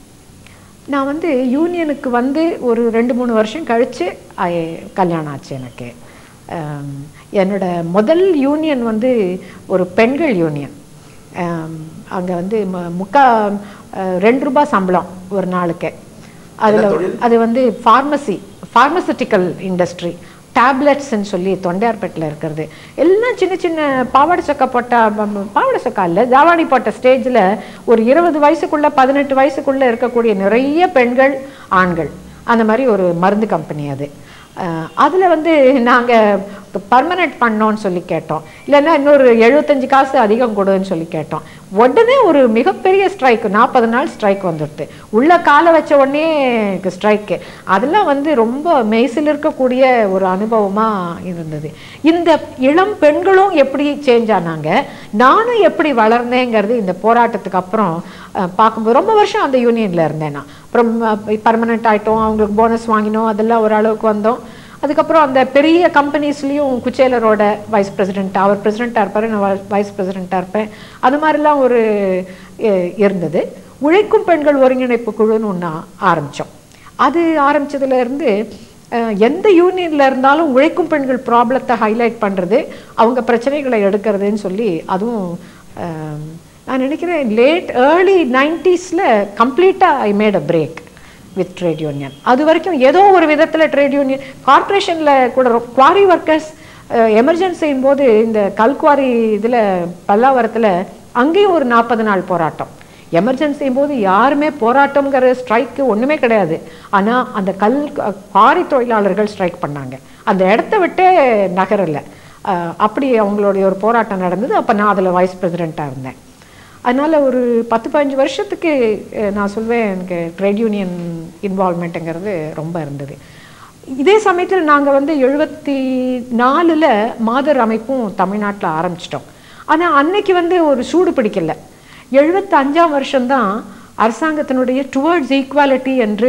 நான் வந்து யூனியனுக்கு வந்து ஒரு ரெண்டு மூணு வருஷம் கழித்து கல்யாணம் ஆச்சு எனக்கு ஆம், என்னோட முதல் யூனியன் வந்து ஒரு பெண்கள் யூனியன் அங்கே வந்து மு- முக்கா அஹ், ரெண்டு ரூபாய் சம்பளம் ஒரு நாளுக்கு அதில் தொழில்? அது வந்து ஃபார்மசி ஃபார்மசூட்டிக்கல் இண்டஸ்ட்ரி டேப்லெட்ஸ்ன்னு சொல்லி தொண்டையார்பேட்டில் இருக்கிறது எல்லாம் சின்ன சின்ன பாவாடை சொக்கா போட்ட ப- ப- பாவாடை சொக்கா இல்லை ஜாவாடி போட்ட ஸ்டேஜில் ஒரு இருபது வயசுக்குள்ள பதினெட்டு வயசுக்குள்ள இருக்கக்கூடிய நிறைய பெண்கள் ஆண்கள் அந்த மாதிரி ஒரு மருந்து கம்பெனி அது அதில் வந்து நாங்கள் பர்மனெண்ட் பண்ணோன்னு சொல்லி கேட்டோம் இல்லைன்னா இன்னொரு எழுபத்தஞ்சு காசு அதிகம் கொடுன்னு சொல்லி கேட்டோம் உடனே ஒரு மிகப்பெரிய ஸ்ட்ரைக் நாற்பது நாள் ஸ்ட்ரைக் வந்துடுது உள்ள காலை வச்ச உடனே ஸ்ட்ரைக்கு அதெல்லாம் வந்து ரொம்ப மெய்சில் இருக்கக்கூடிய ஒரு அனுபவமாக இருந்தது இந்த இளம் பெண்களும் எப்படி சேஞ்ச் ஆனாங்க நானும் எப்படி வளர்ந்தேங்கிறது இந்த போராட்டத்துக்கு அப்புறம் அஹ், பார்க்கும்போது ரொம்ப வருஷம் அந்த யூனியனில் இருந்தேன் நான் அப்புறம் பர்மனெண்ட் ஆயிட்டோம் அவங்களுக்கு போனஸ் வாங்கினோம் அதெல்லாம் ஓரளவுக்கு வந்தோம் அதுக்கப்புறம் அந்த பெரிய கம்பெனிஸ்லேயும் குச்சேலரோட வைஸ் பிரசிடென்ட் அவர் பிரசிடெண்ட்டாக இருப்பார் நான் வைஸ் பிரசிடெண்ட்டாக இருப்பேன் அது மாதிரிலாம் ஒரு அஹ், இருந்தது உழைக்கும் பெண்கள் ஒருங்கிணைப்பு குழுன்னு ஒன்று ஆரம்பித்தோம் அது ஆரம்பிச்சதுல இருந்து அஹ், எந்த யூனியனில் இருந்தாலும் உழைக்கும் பெண்கள் ப்ராப்ளத்தை ஹைலைட் பண்ணுறது அவங்க பிரச்சனைகளை எடுக்கிறதுன்னு சொல்லி அதுவும் அஹ், நான் நினைக்கிறேன் லேட் ஏர்லி நைன்டிஸில் கம்ப்ளீட்டாக I made a break with trade union அது வரைக்கும் ஏதோ ஒரு விதத்தில் ட்ரேட் யூனியன் கார்ப்பரேஷனில் கூட குவாரி ஒர்க்கர்ஸ் எமர்ஜென்சியின் போது இந்த கல்குவாரி இதில் பல்லாவரத்தில் அங்கேயும் ஒரு நாற்பது நாள் போராட்டம் எமர்ஜென்சியும் போது யாருமே போராட்டம்ங்கிற ஸ்ட்ரைக்கு ஒன்றுமே கிடையாது ஆனால் அந்த கல் குவாரி தொழிலாளர்கள் ஸ்ட்ரைக் பண்ணாங்க அந்த இடத்த விட்டே நகரல அஹ், அப்படி அவங்களுடைய ஒரு போராட்டம் நடந்தது அப்போ நான் அதில் வைஸ் பிரசிடெண்ட்டாக இருந்தேன் அதனால் ஒரு பத்து பதினஞ்சு வருஷத்துக்கு அஹ், நான் சொல்வேன் எனக்கு ட்ரேட் யூனியன் இன்வால்மெண்ட்டுங்கிறது ரொம்ப இருந்தது இதே சமயத்தில் நாங்கள் வந்து எழுபத்தி நாலில் மாதர் அமைப்பும் தமிழ்நாட்டில் ஆரம்பிச்சிட்டோம் ஆனால் அன்னைக்கு வந்து ஒரு சூடு பிடிக்கல எழுபத்தி அஞ்சாம் வருஷம்தான் அரசாங்கத்தினுடைய டுவர்ட்ஸ் ஈக்குவாலிட்டி என்று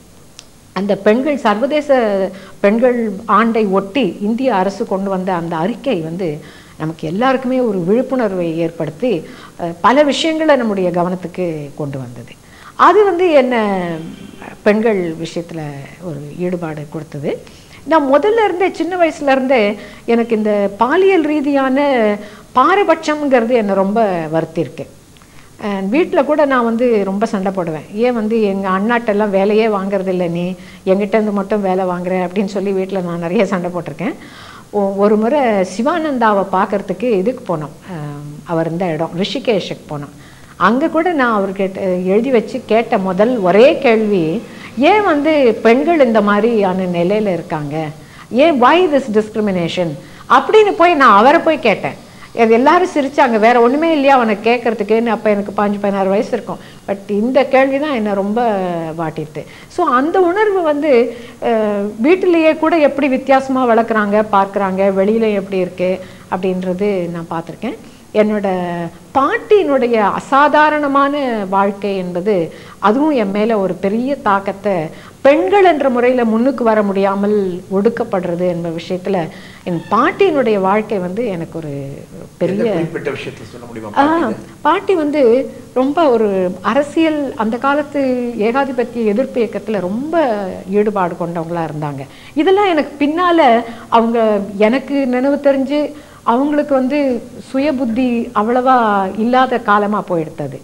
அந்த பெண்கள் சர்வதேச பெண்கள் ஆண்டை ஒட்டி இந்திய அரசு கொண்டு வந்த அந்த அறிக்கை வந்து நமக்கு எல்லாருக்குமே ஒரு விழிப்புணர்வை ஏற்படுத்தி அஹ், பல விஷயங்களை நம்முடைய கவனத்துக்கு கொண்டு வந்தது அது வந்து என்ன பெண்கள் விஷயத்தில் ஒரு ஈடுபாடு கொடுத்தது நான் முதல்ல இருந்தே சின்ன வயசுல இருந்தே எனக்கு இந்த பாலியல் ரீதியான பாரபட்சம்ங்கிறது என்னை ரொம்ப வருத்திருக்கு வீட்டில் கூட நான் வந்து ரொம்ப சண்டை போடுவேன் ஏன் வந்து எங்கள் அண்ணாட்டெல்லாம் வேலையே வாங்குறது இல்லை நீ எங்கிட்ட இருந்து மட்டும் வேலை வாங்குற அப்படின்னு சொல்லி வீட்டில் நான் நிறைய சண்டை போட்டிருக்கேன் ஒ- ஒரு முறை சிவானந்தாவை பார்க்கறதுக்கு இதுக்கு போனோம் அஹ், அவர் இருந்த இடம் ரிஷிகேஷுக்கு போனோம் அங்கே கூட நான் அவர்கிட்ட எழுதி வச்சு கேட்ட முதல் ஒரே கேள்வி ஏன் வந்து பெண்கள் இந்த மாதிரியான நிலையில் இருக்காங்க ஏன் வை திஸ் டிஸ்கிரிமினேஷன் அப்படின்னு போய் நான் அவரை போய் கேட்டேன் அது எல்லாரும் சிரிச்சாங்க வேற ஒண்ணுமே இல்லையா அவனுக்கு கேட்கறதுக்குன்னு அப்போ எனக்கு பாஞ்சு பதினாறு வயசு இருக்கும் பட் இந்த கேள்வி தான் என்னை ரொம்ப வாட்டிட்டு ஸோ அந்த உணர்வு வந்து அஹ், வீட்டிலேயே கூட எப்படி வித்தியாசமா வளர்க்குறாங்க பார்க்குறாங்க வெளியில எப்படி இருக்கு அப்படின்றது நான் பார்த்துருக்கேன் என்னோட பாட்டியினுடைய அசாதாரணமான வாழ்க்கை என்பது அதுவும் என் மேல ஒரு பெரிய தாக்கத்தை பெண்கள் என்ற முறையில முன்னுக்கு வர முடியாமல் ஒடுக்கப்படுறது என்ற விஷயத்துல என் பாட்டியினுடைய வாழ்க்கை வந்து எனக்கு ஒரு எந்த பெரிய குறிப்பிட்ட விஷயத்தை சொல்ல முடியுமா ஆ, பாட்டிது? பாட்டி வந்து ரொம்ப ஒரு அரசியல் அந்த காலத்து ஏகாதிபத்திய எதிர்ப்பு இயக்கத்துல ரொம்ப ஈடுபாடு கொண்டவங்களா இருந்தாங்க இதெல்லாம் எனக்கு பின்னால அவங்க எனக்கு நினைவு தெரிஞ்சு அவங்களுக்கு வந்து சுய புத்தி அவ்வளவா இல்லாத காலமா போயிடுத்தது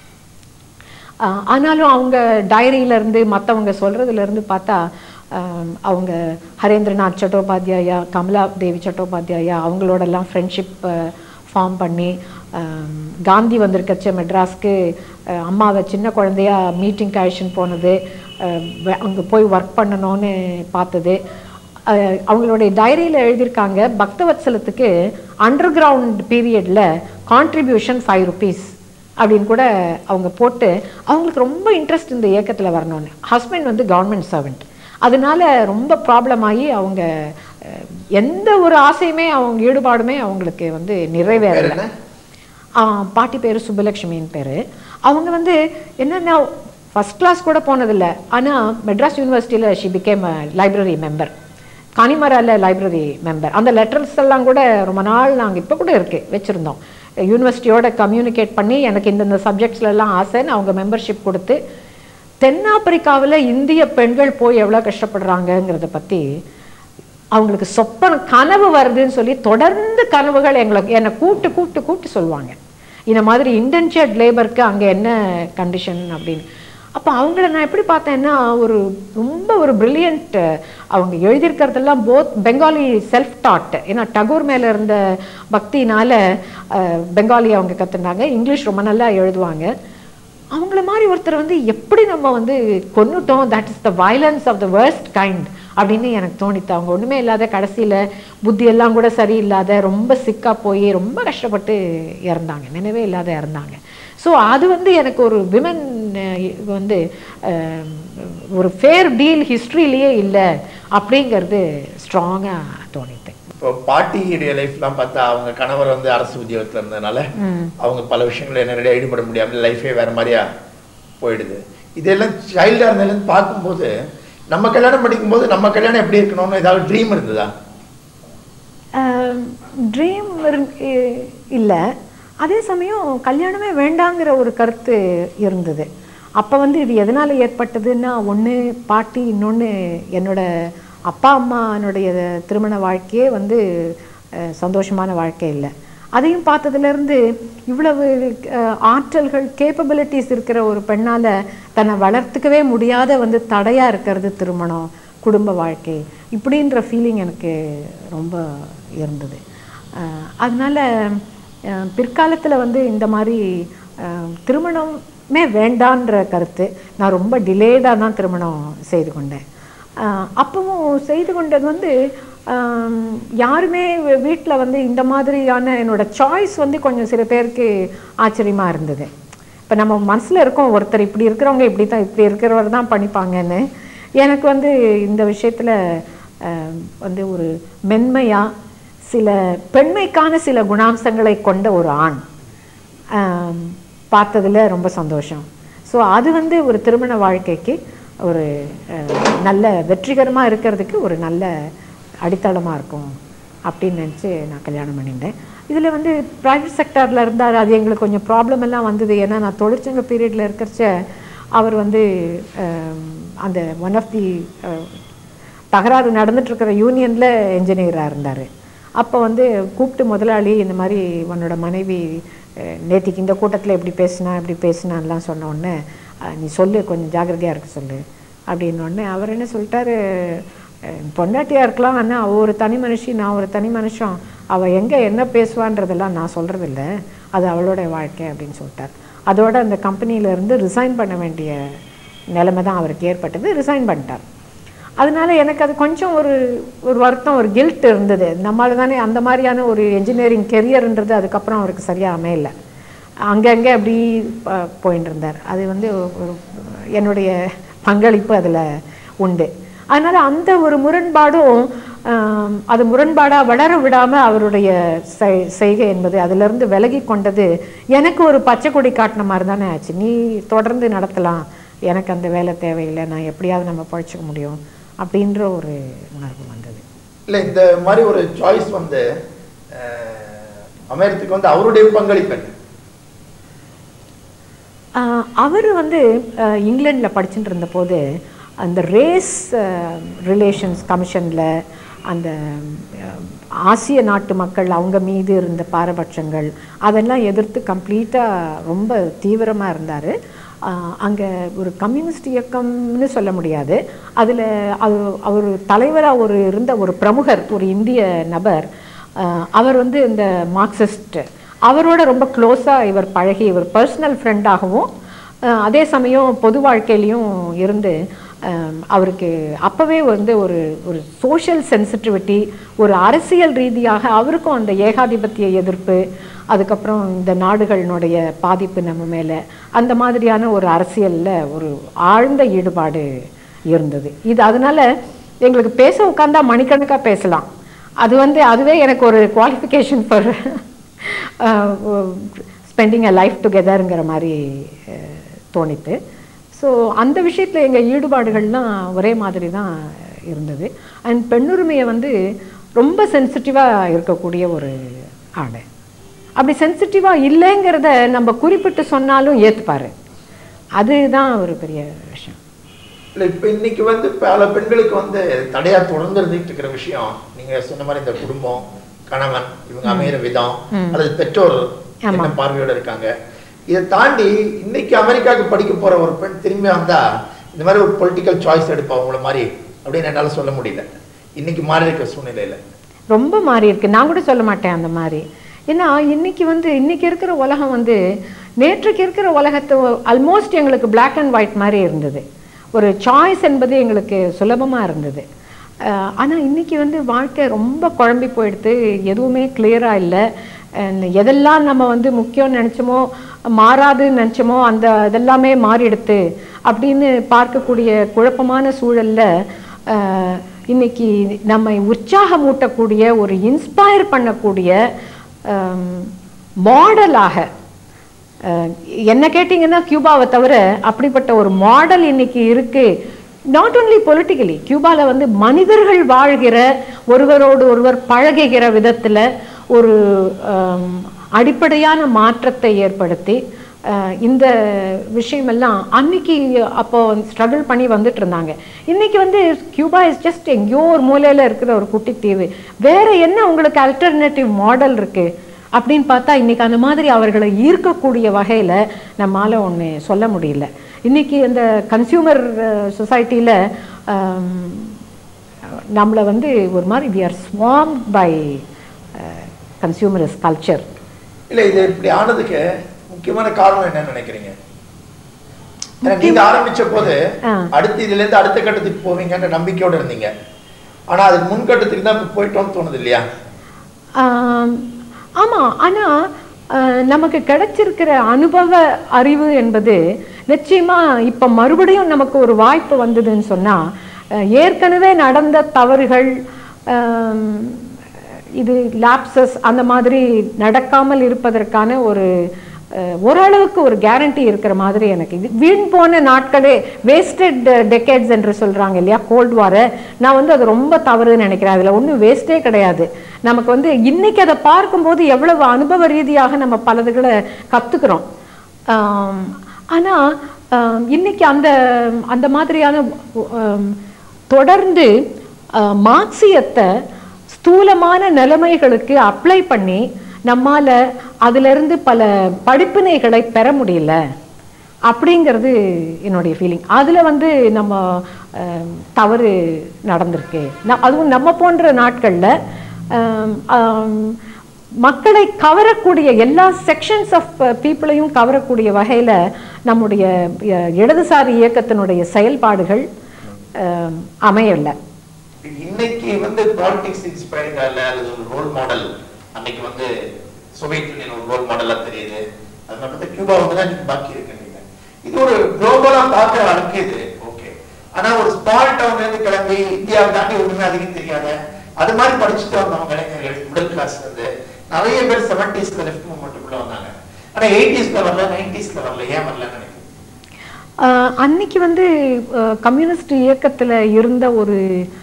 ஆஹ் ஆனாலும் அவங்க டைரியில இருந்து மற்றவங்க சொல்றதுல இருந்து பார்த்தா ஆம், அவங்க ஹரேந்திரநாத் சட்டோபாத்யாயா கமலா தேவி சட்டோபாத்யாயா அவங்களோடெல்லாம் ஃப்ரெண்ட்ஷிப் ஃபார்ம் பண்ணி ஆம், காந்தி வந்திருக்கச்ச மெட்ராஸ்க்கு அஹ், அம்மாவை சின்ன குழந்தையா மீட்டிங் அழைச்சின்னு போனது அங்கே போய் ஒர்க் பண்ணணும்னு பார்த்தது அஹ், அவங்களுடைய டைரியில் எழுதியிருக்காங்க பக்தவத்சலத்துக்கு அண்டர் கிரவுண்ட் பீரியடில் கான்ட்ரிபியூஷன் ஃபைவ் ருபீஸ் அப்படின்னு கூட அவங்க போட்டு அவங்களுக்கு ரொம்ப இன்ட்ரெஸ்ட் இந்த இயக்கத்தில் வரணும்னு ஹஸ்பண்ட் வந்து கவர்மெண்ட் சர்வெண்ட் அதனால ரொம்ப ப்ராப்ளம் ஆகி அவங்க அஹ், எந்த ஒரு ஆசையுமே அவங்க ஈடுபாடுமே அவங்களுக்கு வந்து நிறைவேறல என்ன? ஆ, பாட்டி பேர் சுப்புலட்சுமின்னு பேர் அவங்க வந்து என்னென்ன ஃபர்ஸ்ட் கிளாஸ் கூட போனதில்லை ஆனால் மெட்ராஸ் யூனிவர்சிட்டியில் ஷி பிகேம் லைப்ரரி மெம்பர் கானிமரால லைப்ரரி மெம்பர் அந்த லெட்டர்ஸ் எல்லாம் கூட ரொம்ப நாள் நாங்கள் இப்போ கூட இருக்கு வச்சுருந்தோம் யூனிவர்சிட்டியோட கம்யூனிகேட் பண்ணி எனக்கு இந்தந்த சப்ஜெக்ட்ஸ்ல எல்லாம் ஆசைன்னு அவங்க மெம்பர்ஷிப் கொடுத்து தென்னாப்பிரிக்காவில் இந்திய பெண்கள் போய் எவ்வளோ கஷ்டப்படுறாங்கங்கிறத பற்றி அவங்களுக்கு சொப்பன கனவு வருதுன்னு சொல்லி தொடர்ந்து கனவுகள் எங்களை என்னை கூப்பிட்டு கூப்பிட்டு கூப்பிட்டு சொல்லுவாங்க இந்த மாதிரி இன்டென்ஷியட் லேபருக்கு அங்கே என்ன கண்டிஷன் அப்படின்னு அப்போ அவங்கள நான் எப்படி பார்த்தேன்னா ஒரு ரொம்ப ஒரு பிரில்லியன்ட் அவங்க எழுதியிருக்கிறதெல்லாம் போத் பெங்காலி செல்ஃப் டாட் ஏன்னா டகூர் மேலே இருந்த பக்தினால அஹ், பெங்காலி அவங்க கற்றுனாங்க இங்கிலீஷ் ரொம்ப நல்லா எழுதுவாங்க அவங்கள மாதிரி ஒருத்தர் வந்து எப்படி நம்ம வந்து கொன்னுட்டோம் that is the violence of the worst kind அப்படின்னு எனக்கு தோணித்து அவங்க ஒண்ணுமே இல்லாத கடைசியில புத்தி எல்லாம் கூட சரியில்லாத ரொம்ப சிக்கா போய் ரொம்ப கஷ்டப்பட்டு இறந்தாங்க நினைவே இல்லாத இறந்தாங்க ஸோ அது வந்து எனக்கு ஒரு விமன் வந்து அஹ், ஒரு ஃபேர் டீல் ஹிஸ்ட்ரியிலேயே இல்லை அப்படிங்கிறது ஸ்ட்ராங்காக தோணித்து இப்போ பாட்டியுடைய லைஃப்லாம் பார்த்தா அவங்க கணவர் வந்து அரசு உத்தியோகத்துல இருந்ததுனால அவங்க பல விஷயங்களை நேரடியாக ஈடுபட முடியாமல் லைஃபே வேற மாதிரியா போயிடுது இதெல்லாம் சைல்டாக இருந்ததுலேருந்து பார்க்கும்போது நம்ம கல்யாணம் படிக்கும்போது நம்ம கல்யாணம் எப்படி இருக்கணும்னு ஏதாவது ட்ரீம் இருந்ததா ட்ரீம் இல்லை அதே சமயம் கல்யாணமே வேண்டாங்கிற ஒரு கருத்து இருந்தது அப்போ வந்து இது எதனால் ஏற்பட்டதுன்னா ஒன்று பாட்டி இன்னொன்று என்னோட அப்பா அம்மானுடைய திருமண வாழ்க்கையே வந்து அஹ், சந்தோஷமான வாழ்க்கை இல்லை அதையும் பார்த்ததுலேருந்து இவ்வளவு அஹ், ஆற்றல்கள் கேப்பபிலிட்டிஸ் இருக்கிற ஒரு பெண்ணால் தன்னை வளர்த்துக்கவே முடியாத வந்து தடையாக இருக்கிறது திருமணம் குடும்ப வாழ்க்கை இப்படின்ற ஃபீலிங் எனக்கு ரொம்ப இருந்தது அஹ், அதனால பிற்காலத்தில் வந்து இந்த மாதிரி அஹ், திருமணமே வேண்டான்ற கருத்து நான் ரொம்ப டிலேடாக தான் திருமணம் செய்து கொண்டேன் அஹ், அப்பவும் செய்து கொண்டது வந்து ஆம், யாருமே வீட்டில் வந்து இந்த மாதிரியான என்னோட சாய்ஸ் வந்து கொஞ்சம் சில பேருக்கு ஆச்சரியமாக இருந்தது இப்போ நம்ம மனசில் இருக்கோம் ஒருத்தர் இப்படி இருக்கிறவங்க இப்படி தான் இப்படி இருக்கிறவர் தான் பண்ணிப்பாங்கன்னு எனக்கு வந்து இந்த விஷயத்தில் வந்து ஒரு மென்மையாக சில பெண்மைக்கான சில குணாம்சங்களை கொண்ட ஒரு ஆண் ஆம், பார்த்ததுல ரொம்ப சந்தோஷம் ஸோ அது வந்து ஒரு திருமண வாழ்க்கைக்கு ஒரு அஹ், நல்ல வெற்றிகரமாக இருக்கிறதுக்கு ஒரு நல்ல அடித்தளமாக இருக்கும் அப்படின்னு நினச்சி நான் கல்யாணம் பண்ணியிருந்தேன் இதில் வந்து ப்ரைவேட் செக்டாரில் இருந்தார் அது எங்களுக்கு கொஞ்சம் ப்ராப்ளம் எல்லாம் வந்தது ஏன்னா நான் தொழிற்சங்க பீரியடில் இருக்கிறச்ச அவர் வந்து ஆம், அந்த ஒன் ஆஃப் தி தகராறு நடந்துட்டு இருக்கிற யூனியனில் என்ஜினியராக இருந்தார் அப்போ வந்து கூப்பிட்டு முதலாளி இந்த மாதிரி உன்னோட மனைவி அஹ், நேத்திக்கு இந்த கூட்டத்தில் இப்படி பேசினா இப்படி பேசினான்லாம் சொன்ன உடனே அஹ், நீ சொல்லு கொஞ்சம் ஜாக்கிரதையாக இருக்க சொல்லு அப்படின்ன உடனே அவர் என்ன சொல்லிட்டாரு அஹ், பொண்டாட்டியாக இருக்கலாம் ஆனால் அவள் ஒரு தனி மனுஷி நான் ஒரு தனி மனுஷன் அவள் எங்கே என்ன பேசுவான்றதெல்லாம் நான் சொல்கிறதில்ல அது அவளோட வாழ்க்கை அப்படின்னு சொல்லிட்டார் அதோட அந்த கம்பெனியில இருந்து ரிசைன் பண்ண வேண்டிய நிலைமை தான் அவருக்கு ஏற்பட்டது ரிசைன் பண்ணிட்டார் அதனால எனக்கு அது கொஞ்சம் ஒரு ஒரு வருத்தம் ஒரு கில்ட் இருந்தது நம்மளால தானே அந்த மாதிரியான ஒரு என்ஜினியரிங் கெரியர்ன்றது அதுக்கப்புறம் அவருக்கு சரியாக அமையல அங்கங்கே அப்படி ப- போயின்னு இருந்தார் அது வந்து ஒரு என்னுடைய பங்களிப்பு அதில் உண்டு அதனால் அந்த ஒரு முரண்பாடும் ஆம், அது முரண்பாடாக வளர விடாமல் அவருடைய செய்- செய்கை என்பது அதிலிருந்து விலகி கொண்டது எனக்கு ஒரு பச்சை கொடி காட்டின மாதிரி தானே ஆச்சு நீ தொடர்ந்து நடத்தலாம் எனக்கு அந்த வேலை தேவையில்லை நான் எப்படியாவது நம்ம பழிச்சிக்க முடியும் அப்படின்ற ஒரு உணர்வு வந்தது இல்லை இந்த மாதிரி ஒரு சாய்ஸ் வந்து அஹ், அமையறதுக்கு வந்து அவருடைய பங்களிப்பு என்ன அவர் வந்து இங்கிலாண்டில் படிச்சுட்டு இருந்தபோது அந்த ரேஸ் ரிலேஷன்ஸ் கமிஷனில் அந்த அஹ், ஆசிய நாட்டு மக்கள் அவங்க மீது இருந்த பாரபட்சங்கள் அதெல்லாம் எதிர்த்து கம்ப்ளீட்டாக ரொம்ப தீவிரமாக இருந்தார் அங்கே ஒரு கம்யூனிஸ்ட் இயக்கம்னு சொல்ல முடியாது அதில் அது அவர் தலைவராக ஒரு இருந்த ஒரு பிரமுகர் ஒரு இந்திய நபர் அஹ், அவர் வந்து இந்த மார்க்சிஸ்ட் அவரோட ரொம்ப க்ளோஸாக இவர் பழகி இவர் பர்சனல் ஃப்ரெண்டாகவும் அதே சமயம் பொது வாழ்க்கையிலையும் இருந்து அஹ், அவருக்கு அப்போவே வந்து ஒரு ஒரு சோஷியல் சென்சிட்டிவிட்டி ஒரு அரசியல் ரீதியாக அவருக்கும் அந்த ஏகாதிபத்திய எதிர்ப்பு அதுக்கப்புறம் இந்த நாடுகளினுடைய பாதிப்பு நம்ம மேலே அந்த மாதிரியான ஒரு அரசியலில் ஒரு ஆழ்ந்த ஈடுபாடு இருந்தது இது அதனால எங்களுக்கு பேச உட்காந்தா மணிக்கணக்காக பேசலாம் அது வந்து அதுவே எனக்கு ஒரு qualification for spending a life டுகெதருங்கிற மாதிரி அஹ், தோணித்து ஸோ அந்த விஷயத்தில் எங்கள் ஈடுபாடுகள்லாம் ஒரே மாதிரி தான் இருந்தது அண்ட் பெண்ணுரிமையை வந்து ரொம்ப சென்சிட்டிவாக இருக்கக்கூடிய ஒரு ஆள் அப்படி சென்சிட்டிவாக இல்லைங்கிறத நம்ம குறிப்பிட்டு சொன்னாலும் ஏற்றுப்பாரு அதுதான் ஒரு பெரிய விஷயம் இல்லை இப்போ இன்னைக்கு வந்து பல பெண்களுக்கு வந்து தடையா தொடர்ந்து இருந்துகிட்டு இருக்கிற விஷயம் நீங்க சொன்ன மாதிரி இந்த குடும்பம் கணவன் இவங்க அமையிற விதம் அல்லது பெற்றோர் என்ன பார்வையோட இருக்காங்க இதை தாண்டி இன்னைக்கு அமெரிக்காவுக்கு படிக்க போற ஒரு பெண் திரும்பி வந்தா இந்த மாதிரி ஒரு பொலிட்டிக்கல் சாய்ஸ் எடுப்பா உங்களை மாதிரி அப்படின்னு என்னால சொல்ல முடியல இன்னைக்கு மாறி இருக்கிற சூழ்நிலையில ரொம்ப மாறி இருக்கு நான் கூட சொல்ல மாட்டேன் அந்த மாதிரி ஏன்னா இன்னைக்கு வந்து இன்னைக்கு இருக்கிற உலகம் வந்து நேற்றுக்கு இருக்கிற உலகத்தை ஆல்மோஸ்ட் எங்களுக்கு Black அண்ட் ஒயிட் மாதிரி இருந்தது ஒரு சாய்ஸ் என்பது எங்களுக்கு சுலபமாக இருந்தது அஹ் ஆனா இன்னைக்கு வந்து வாழ்க்கை ரொம்ப குழம்பி போயிடுது எதுவுமே கிளியராக இல்லை எதெல்லாம் நம்ம வந்து முக்கியம்னு நினச்சோமோ மாறாதுன்னு நினச்சோமோ அந்த இதெல்லாமே மாறிடுத்து அப்படின்னு பார்க்கக்கூடிய குழப்பமான சூழல்ல அஹ், இன்னைக்கு நம்மை உற்சாகமூட்டக்கூடிய ஒரு இன்ஸ்பயர் பண்ணக்கூடிய மாடலாக என்ன கேட்டிங்கன்னா கியூபாவை தவிர அப்படிப்பட்ட ஒரு மாடல் இன்னைக்கு இருக்கு நாட் only பொலிட்டிக்கலி கியூபால வந்து மனிதர்கள் வாழ்கிற ஒருவரோடு ஒருவர் பழகுகிற விதத்துல ஒரு ஆம், அடிப்படையான மாற்றத்தை ஏற்படுத்தி அஹ், இந்த விஷயமெல்லாம் அன்னைக்கு அப்போ ஸ்ட்ரகிள் பண்ணி வந்துட்டு இருந்தாங்க இன்னைக்கு வந்து கியூபா இஸ் ஜஸ்ட் எங்கேயோ ஒரு மூலையில இருக்கிற ஒரு குட்டி தீவு வேற என்ன உங்களுக்கு அல்டர்னேட்டிவ் மாடல் இருக்கு அப்படின்னு பார்த்தா இன்னைக்கு அந்த மாதிரி அவர்களை ஈர்க்கக்கூடிய வகையில நம்மால ஒண்ணு சொல்ல முடியல இன்னைக்கு இந்த கன்சியூமர் சொசைட்டியில் நம்மளை வந்து ஒரு மாதிரி we are swamped by consumerist culture இல்ல இது இப்படி ஆனதுக்கு முக்கியமான காரணம் என்னன்னு நினைக்கிறீங்க ஏன்னா நீங்க ஆரம்பிச்ச போது ஆ. அடுத்து இதுல இருந்து அடுத்த கட்டத்துக்கு போவீங்கன்ற நம்பிக்கையோட இருந்தீங்க ஆனா அதுக்கு முன் கட்டத்துக்கு தான் இப்ப போயிட்டோம்னு தோணுது இல்லையா ஆம், ஆமா ஆனா அஹ், நமக்கு கிடைச்சிருக்கிற அனுபவ அறிவு என்பது நிச்சயமா இப்ப மறுபடியும் நமக்கு ஒரு வாய்ப்பு வந்ததுன்னு சொன்னா அஹ், ஏற்கனவே நடந்த தவறுகள் ஆம், இது லாப்சஸ் அந்த மாதிரி நடக்காமல் இருப்பதற்கான ஒரு அஹ், ஓரளவுக்கு ஒரு கேரண்டி இருக்கிற மாதிரி எனக்கு இது வீண் போன நாட்களே வேஸ்டட் டெக்கேட்ஸ் என்று சொல்றாங்க இல்லையா கோல்ட் வார நான் வந்து அது ரொம்ப தவறுன்னு நினைக்கிறேன் அதுல ஒன்றும் வேஸ்டே கிடையாது நமக்கு வந்து இன்னைக்கு அதை பார்க்கும்போது எவ்வளவு அனுபவ ரீதியாக நம்ம பலதுகளை கத்துக்கிறோம் ஆம், ஆனா ஆம், இன்னைக்கு அந்த அந்த மாதிரியான ஆம், தொடர்ந்து ஆஹ், மார்க்சியத்தை ஸ்தூலமான நிலைமைகளுக்கு அப்ளை பண்ணி நம்மால அதிலிருந்து பல படிப்பினைகளை பெற முடியல அப்படிங்கிறது என்னுடைய ஃபீலிங் அதில் வந்து நம்ம ஆம், தவறு நடந்திருக்கு ந- அதுவும் நம்ம போன்ற நாட்களில் மக்களை கவரக்கூடிய எல்லா செக்ஷன்ஸ் ஆஃப் பீப்புளையும் கவரக்கூடிய வகையில் நம்முடைய அஹ், இடதுசாரி இயக்கத்தினுடைய செயல்பாடுகள் ஆம், அமையலை இன்னைக்கு வந்து பாலிடிக்ஸ் இன்ஸ்பைரிங்கா இல்ல அல்லது ஒரு ரோல் மாடல் அன்னைக்கு வந்து சோவியத் யூனியன் ஒரு ரோல் மாடலா தெரியுது அது மட்டும் கியூபா வந்து தான் இன்னைக்கு பாக்கி இருக்குன்றீங்க இது ஒரு குளோபலா பார்க்குற அளவுக்கு இது ஓகே ஆனா ஒரு ஸ்மால் டவுன்ல இருந்து கிளம்பி இந்தியாவை தாண்டி ஒண்ணுமே அதிகம் தெரியாத அது மாதிரி படிச்சுட்டு வந்தவங்க இளைஞர்கள் மிடில் கிளாஸ்ல இருந்து நிறைய பேர் செவன்டிஸ்ல லெஃப்ட் மூவ்மெண்ட்டுக்குள்ள வந்தாங்க ஆனா எயிட்டிஸ்ல வரல நைன்டிஸ்ல வரல ஏன் வரலன்னு நினைக்கிறேன் ஆஹ் அன்னைக்கு வந்து ஆஹ் கம்யூனிஸ்ட் இயக்கத்தில் இருந்த ஒரு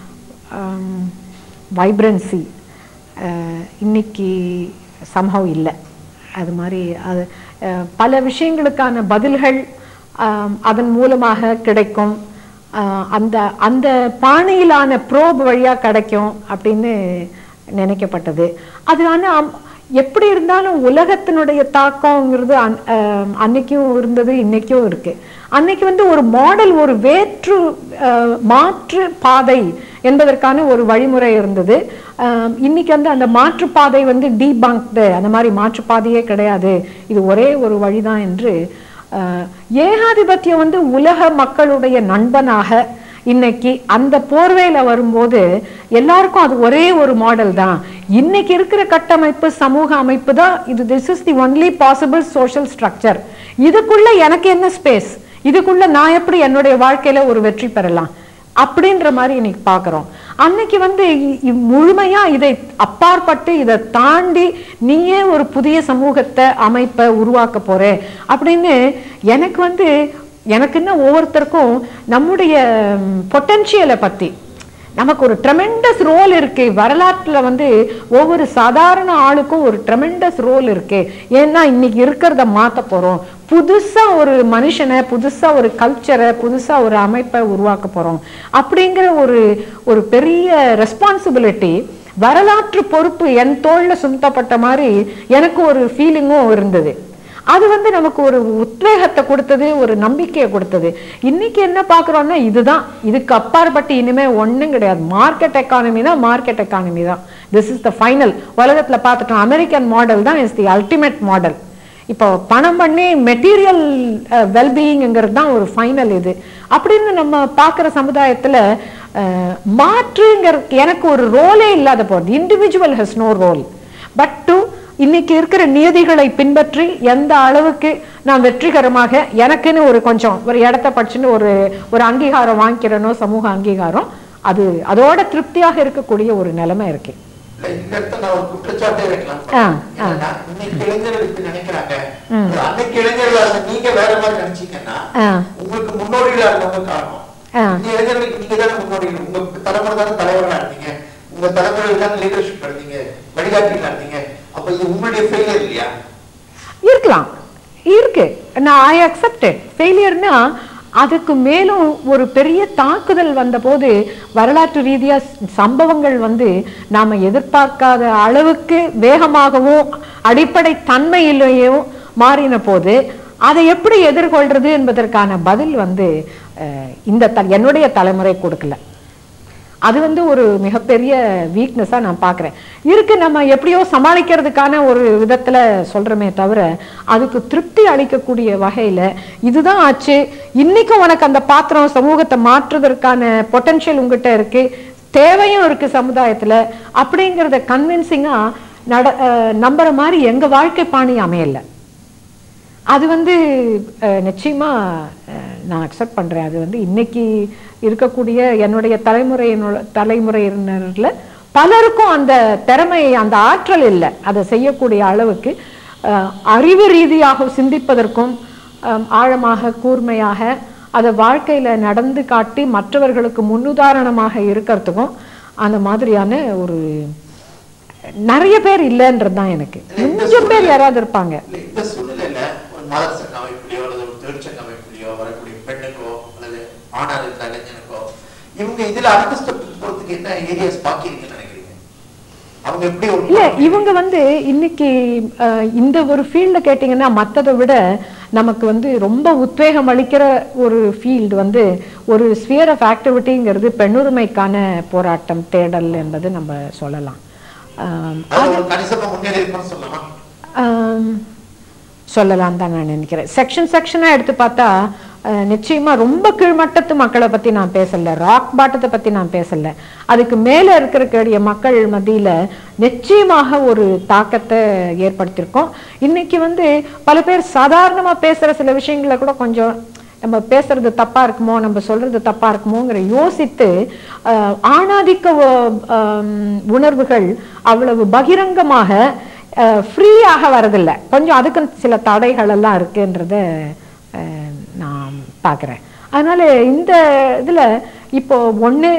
வைப்ரன்சி இன்னைக்கு சம்ஹவ் இல்லை அது மாதிரி அது ஆஹ் பல விஷயங்களுக்கான பதில்கள் ஆம், அதன் மூலமாக கிடைக்கும் ஆஹ் அந்த அந்த பாணியிலான ப்ரோப் வழியாக கிடைக்கும் அப்படின்னு நினைக்கப்பட்டது அது ஆனால் எப்படி இருந்தாலும் உலகத்தினுடைய தாக்கம்ங்கிறது அன்- ஆஹ் அன்னைக்கும் இருந்தது இன்னைக்கும் இருக்கு அன்னைக்கு வந்து ஒரு மாடல் ஒரு வேற்று ஆஹ் மாற்று பாதை என்பதற்கான ஒரு வழிமுறை இருந்தது ஆஹ் இன்னைக்கு வந்து அந்த மாற்று பாதை வந்து டீபங்க்டு அந்த மாதிரி மாற்று பாதையே கிடையாது இது ஒரே ஒரு வழிதான் என்று ஆஹ் ஏகாதிபத்தியம் வந்து உலக மக்களுடைய நண்பனாக இன்னைக்கு அந்த போர்வையில வரும்போது எல்லாருக்கும் அது ஒரே ஒரு மாடல் தான் இன்னைக்கு இருக்கிற கட்டமைப்பு சமூக அமைப்பு தான் இது this is the only possible social structure இதுக்குள்ள எனக்கு என்ன ஸ்பேஸ் இதுக்குள்ள நான் எப்படி என்னுடைய வாழ்க்கையில ஒரு வெற்றி பெறலாம் அப்படின்ற மாதிரி இன்னைக்கு பார்க்குறோம் அன்னைக்கு வந்து இ- இ- முழுமையா இதை அப்பாற்பட்டு இதை தாண்டி நீயே ஒரு புதிய சமூகத்தை அமைப்பை உருவாக்க போற அப்படின்னு எனக்கு வந்து எனக்குன்னா ஒவ்வொருத்தருக்கும் நம்முடைய பொட்டன்ஷியலை பத்தி நமக்கு ஒரு ட்ரெமெண்டஸ் ரோல் இருக்கு வரலாற்றுல வந்து ஒவ்வொரு சாதாரண ஆளுக்கும் ஒரு ட்ரெமெண்டஸ் ரோல் இருக்கு ஏன்னா இன்னைக்கு இருக்கிறத மாத்த போறோம் புதுசா ஒரு மனுஷனை புதுசா ஒரு கல்ச்சரை புதுசா ஒரு அமைப்பை உருவாக்க போறோம் அப்படிங்கிற ஒரு ஒரு பெரிய ரெஸ்பான்சிபிலிட்டி வரலாற்று பொறுப்பு என் தோல்ல சுமத்தப்பட்ட மாதிரி எனக்கு ஒரு ஃபீலிங்கும் இருந்தது அது வந்து நமக்கு ஒரு உத்வேகத்தை கொடுத்தது ஒரு நம்பிக்கையை கொடுத்தது இன்னைக்கு என்ன பார்க்குறோம்னா இதுதான் இதுக்கு அப்பாற்பட்டு இனிமே ஒண்ணும் கிடையாது மார்க்கெட் எக்கானமி தான் மார்க்கெட் எக்கானமி தான் திஸ் இஸ் த ஃபைனல் உலகத்துல பார்த்துட்டோம் அமெரிக்கன் மாடல் தான் இஸ் தி அல்டிமேட் மாடல் இப்போ பணம் பண்ணி மெட்டீரியல் வெல்பீயிங்கிறது தான் ஒரு ஃபைனல் இது அப்படின்னு நம்ம பார்க்குற சமுதாயத்துல அஹ், மாற்றுங்கிற எனக்கு ஒரு ரோலே இல்லாத போகுது individual has no role but to இன்னைக்கு இருக்கிற நியதிகளை பின்பற்றி எந்த அளவுக்கு நான் வெற்றிகரமாக எனக்குன்னு ஒரு கொஞ்சம் ஒரு இடத்த படிச்சுன்னு ஒரு ஒரு அங்கீகாரம் வாங்கிக்கிறனோ சமூக அங்கீகாரம் அது அதோட திருப்தியாக இருக்கக்கூடிய ஒரு நிலைமை இருக்கு இல்ல, இந்த இடத்துல நான் ஒரு குற்றச்சாட்டே வைக்கலாம் ஆ, ஆ. என்னன்னா, இன்னைக்கு இளைஞர்கள் இப்படி நினைக்கிறாங்க அன்னைக்கு இளைஞர்களா இருந்த நீங்க வேற மாதிரி நினைச்சீங்கன்னா ஆ. உங்களுக்கு முன்னோடிகளா இருந்தவங்க காரணம் ஆ. இந்த இளைஞர்களுக்கு நீங்க தானே முன்னோடிகள் உங்க தலைமுறை தானே தலைவர்களா இருந்தீங்க உங்க தலைமுறையில் தான் லீடர்ஷிப் இருந்தீங்க வழிகாட்டிகளா இருந்தீங்க அப்ப இது உங்களுடைய ஃபெயிலியர் இல்லையா இருக்கலாம் இருக்கு நான் ஐ அக்செப்டட் ஃபெயிலியர்னா அதுக்கு மேலும் ஒரு பெரிய தாக்குதல் வந்தபோது வரலாற்று ரீதியா ஸ்- சம்பவங்கள் வந்து நாம எதிர்பார்க்காத அளவுக்கு வேகமாகவும் அடிப்படை தன்மையிலேயும் மாறின போது அதை எப்படி எதிர்கொள்றது என்பதற்கான பதில் வந்து அஹ், இந்த த என்னுடைய தலைமுறை கொடுக்கல அது வந்து ஒரு மிகப்பெரிய வீக்னஸாக நான் பார்க்குறேன் இருக்கு நம்ம எப்படியோ சமாளிக்கிறதுக்கான ஒரு விதத்தில் சொல்கிறோமே தவிர அதுக்கு திருப்தி அளிக்கக்கூடிய வகையில் இதுதான் ஆச்சு இன்னைக்கும் உனக்கு அந்த பாத்திரம் சமூகத்தை மாற்றுவதற்கான பொட்டென்ஷியல் உங்ககிட்ட இருக்கு தேவையும் இருக்கு சமுதாயத்தில் அப்படிங்கிறத கன்வின்சிங்காக நட அஹ், நம்புற மாதிரி எங்கள் வாழ்க்கை பாணி அமையலை அது வந்து அஹ், நிச்சயமா அஹ், நான் அக்செப்ட் பண்றேன் அது வந்து இன்னைக்கு இருக்கக்கூடிய என்னுடைய தலைமுறையினோட தலைமுறையினர்ல பலருக்கும் அந்த திறமை அந்த ஆற்றல் இல்லை அதை செய்யக்கூடிய அளவுக்கு அஹ், அறிவு ரீதியாக சிந்திப்பதற்கும் அஹ், ஆழமாக கூர்மையாக அதை வாழ்க்கையில நடந்து காட்டி மற்றவர்களுக்கு முன்னுதாரணமாக இருக்கிறதுக்கும் அந்த மாதிரியான ஒரு நிறைய பேர் இல்லைன்றது தான் எனக்கு கொஞ்சம் பேர் யாராவது இருப்பாங்க இல்ல இந்த சூழ்நிலையில ஒரு மதர் சங்க அமைப்புலையோ அல்லது ஒரு தொழிற்சங்க அமைப்புலையோ வரக்கூடிய பெண்ணுக்கோ அல்லது ஆணா இருக்கிற இளைஞனுக்கோ இவங்க இதுல அடுத்த ஸ்டெப் போறதுக்கு என்ன ஏரியாஸ் பாக்கி இருக்குன்னு நினைக்கிறீங்க அவங்க எப்படி ஒரு இல்ல இவங்க வந்து இன்னைக்கு அஹ், இந்த ஒரு ஃபீல்ட கேட்டிங்கன்னா மத்ததை விட நமக்கு வந்து ரொம்ப உத்வேகம் அளிக்கிற ஒரு ஃபீல்டு வந்து ஒரு ஸ்பியர் ஆஃப் ஆக்டிவிட்டிங்கிறது பெண்ணுரிமைக்கான போராட்டம் தேடல் என்பது நம்ம சொல்லலாம் ஆம், அது ஒரு கணிசமா முன்னேறி இருக்குன்னு சொல்லலாம் ஆம், சொல்லலாம் தான் நான் நினைக்கிறேன் செக்ஷன் செக்ஷனாக எடுத்து பார்த்தா அஹ், நிச்சயமா ரொம்ப கீழ்மட்டத்து மக்களை பத்தி நான் பேசல ராக் பாட்டத்தை பத்தி நான் பேசல அதுக்கு மேல இருக்கக்கூடிய மக்கள் மத்தியில நிச்சயமாக ஒரு தாக்கத்தை ஏற்படுத்தியிருக்கோம் இன்னைக்கு வந்து பல பேர் சாதாரணமா பேசுற சில விஷயங்களை கூட கொஞ்சம் நம்ம பேசுறது தப்பா இருக்குமோ நம்ம சொல்றது தப்பா இருக்குமோங்கிற யோசித்து அஹ், ஆணாதிக்க உ- ஆம், உணர்வுகள் அவ்வளவு பகிரங்கமாக ஃப்ரீயாக வரதில்லை கொஞ்சம் அதுக்கு சில தடைகள் எல்லாம் இருக்குன்றத அஹ், நான் பார்க்குறேன் அதனால இந்த இதில் இப்போ ஒன்று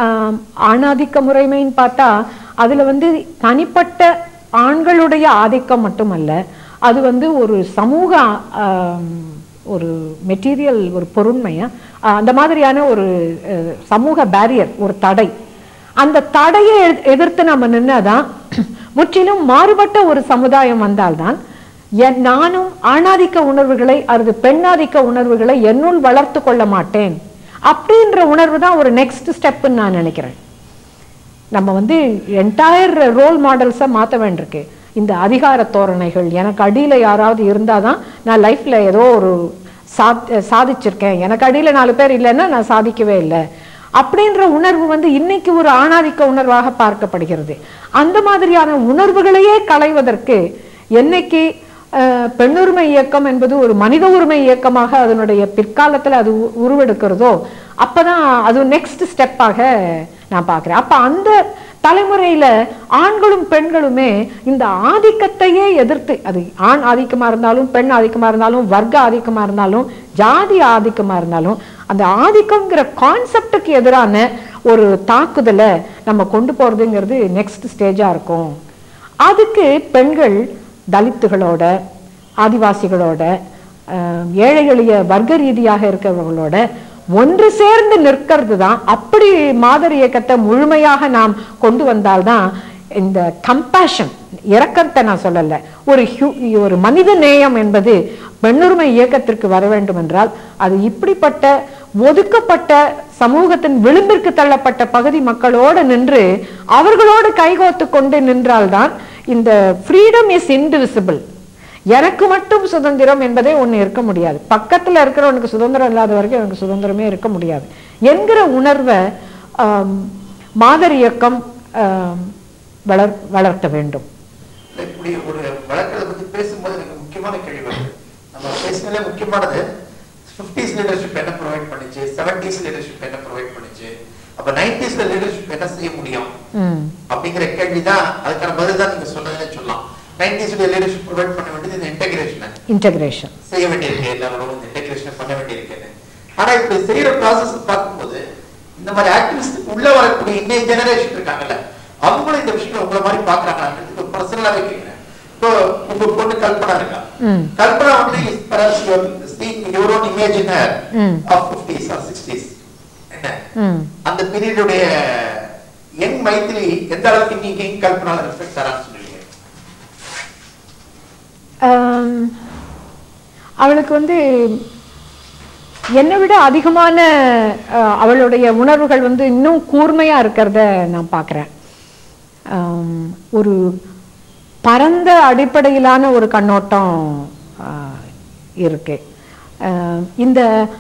ஆணாதிக்க முறைமைன்னு பார்த்தா அதில் வந்து தனிப்பட்ட ஆண்களுடைய ஆதிக்கம் மட்டுமல்ல அது வந்து ஒரு சமூக ஆம், ஒரு மெட்டீரியல் ஒரு பொருண்மையா அஹ், அந்த மாதிரியான ஒரு அஹ், சமூக பேரியர் ஒரு தடை அந்த தடையை எதிர்- எதிர்த்து நம்ம நின்னாதான் முற்றிலும் மாறுபட்ட ஒரு சமுதாயம் வந்தால்தான் என் நானும் ஆணாதிக்க உணர்வுகளை அல்லது பெண்ணாதிக்க உணர்வுகளை என்னுள் வளர்த்து கொள்ள மாட்டேன் அப்படின்ற உணர்வு தான் ஒரு நெக்ஸ்ட் ஸ்டெப்னு நான் நினைக்கிறேன் நம்ம வந்து என்டையர் ரோல் மாடல்ஸை மாற்ற வேண்டியிருக்கு இந்த அதிகார தோரணைகள் எனக்கு அடியில் யாராவது இருந்தால் தான் நான் லைஃப்பில் ஏதோ ஒரு சாத் சாதிச்சிருக்கேன் எனக்கு அடியில் நாலு பேர் இல்லைன்னா நான் சாதிக்கவே இல்லை அப்படின்ற உணர்வு வந்து இன்னைக்கு ஒரு ஆணாதிக்க உணர்வாக பார்க்கப்படுகிறது அந்த மாதிரியான உணர்வுகளையே களைவதற்கு என்னைக்கு அஹ், பெண்ணுரிமை இயக்கம் என்பது ஒரு மனித உரிமை இயக்கமாக அதனுடைய பிற்காலத்தில் அது உ- உருவெடுக்கிறதோ அப்பதான் அது நெக்ஸ்ட் ஸ்டெப்பாக நான் பார்க்குறேன் அப்ப அந்த தலைமுறையில ஆண்களும் பெண்களுமே இந்த ஆதிக்கத்தையே எதிர்த்து அது ஆண் ஆதிக்கமா இருந்தாலும் பெண் ஆதிக்கமா இருந்தாலும் வர்க்க ஆதிக்கமா இருந்தாலும் ஜாதி ஆதிக்கமா இருந்தாலும் அந்த ஆதிக்கம்ங்கிற கான்செப்டுக்கு எதிரான ஒரு தாக்குதலை நம்ம கொண்டு போறதுங்கிறது நெக்ஸ்ட் ஸ்டேஜா இருக்கும் அதுக்கு பெண்கள் தலித்துகளோட ஆதிவாசிகளோட அஹ், ஏழை எளிய வர்க்க ரீதியாக இருக்கிறவர்களோட ஒன்று சேர்ந்து நிற்கிறது தான் அப்படி மாதர் இயக்கத்தை முழுமையாக நாம் கொண்டு வந்தால்தான் இந்த கம்பேஷன் இரக்கத்தை நான் சொல்லல ஒரு ஹியூ ஒரு மனித நேயம் என்பது பெண்ணுரிமை இயக்கத்திற்கு வர வேண்டும் என்றால் அது இப்படிப்பட்ட ஒதுக்கப்பட்ட சமூகத்தின் விளிம்பிற்கு தள்ளப்பட்ட பகுதி மக்களோடு நின்று அவர்களோடு கைகோத்து கொண்டு நின்றால்தான் இந்த ஃப்ரீடம் இஸ் இன்டிவிசிபிள் எனக்கு மட்டும் சுதந்திரம் என்பதே ஒண்ணு இருக்க முடியாது பக்கத்துல இருக்கிறவனுக்கு சுதந்திரம் இல்லாத வரைக்கும் எனக்கு சுதந்திரமே இருக்க முடியாது என்கிற உணர்வை ஆம், மாதர் இயக்கம் ஆம், வளர் வளர்த்த வேண்டும் இல்ல, இப்படி ஒரு வழக்கத்தை பத்தி பேசும்போது எனக்கு முக்கியமான கேள்வி வருது நம்ம பேசினாலே முக்கியமானது ஃபிஃப்டிஸ் லீடர்ஷிப் என்ன ப்ரொவைட் பண்ணுச்சு செவன்டிஸ் லீடர்ஷிப் என்ன ப்ரொவைட் பண்ணுச்சு அப்ப நைன்டிஸ்ல லீடர்ஷிப் என்ன செய்ய முடியும் ம் அப்படிங்கிற கேள்விதான் அதுக்கான பதில் தான் நீங்க சொன்னதுன்னு சொல்லலாம் நைன்டிஸ்ல லீடர்ஷிப் ப்ரொவைட் பண்ண வேண்டியது இந்த இன்டகிரேஷன் இன்டகிரேஷன் செய்ய வேண்டியிருக்கு எல்லாரோட இந்த இன்டகிரேஷன் பண்ண வேண்டியிருக்குன்னு ஆனா இப்படி செய்யற ப்ராசஸ் பார்க்கும்போது இந்த மாதிரி ஆக்டிவிஸ்ட் உள்ள வரக்கூடிய இன்னைய ஜெனரேஷன் இருக்காங்கல்ல அவங்களும் இந்த விஷயம் உங்களை மாதிரி பாக்குறாங்க பர்சனலாவே கேட்கிறேன் இப்போ உங்க பொண்ணு கல்பனா இருக்கா ம். கல்பனா வந்து is perhaps you are seeing your own image in her ம். of 50s or 60s என்ன ம் அந்த பீரியடுடைய யங் மைத்திரி எந்த அளவுக்கு நீங்க யங் கல்பனால ரெஸ்பெக்ட் தரான்னு சொல்லுவீங்க ஆம், அவளுக்கு வந்து என்னை விட அதிகமான அஹ், அவளுடைய உணர்வுகள் வந்து இன்னும் கூர்மையா இருக்கிறத நான் பார்க்குறேன் ஒரு பரந்த அடிப்படையிலான ஒரு கண்ணோட்டம் ஆஹ், இருக்கு ஆஹ், இந்த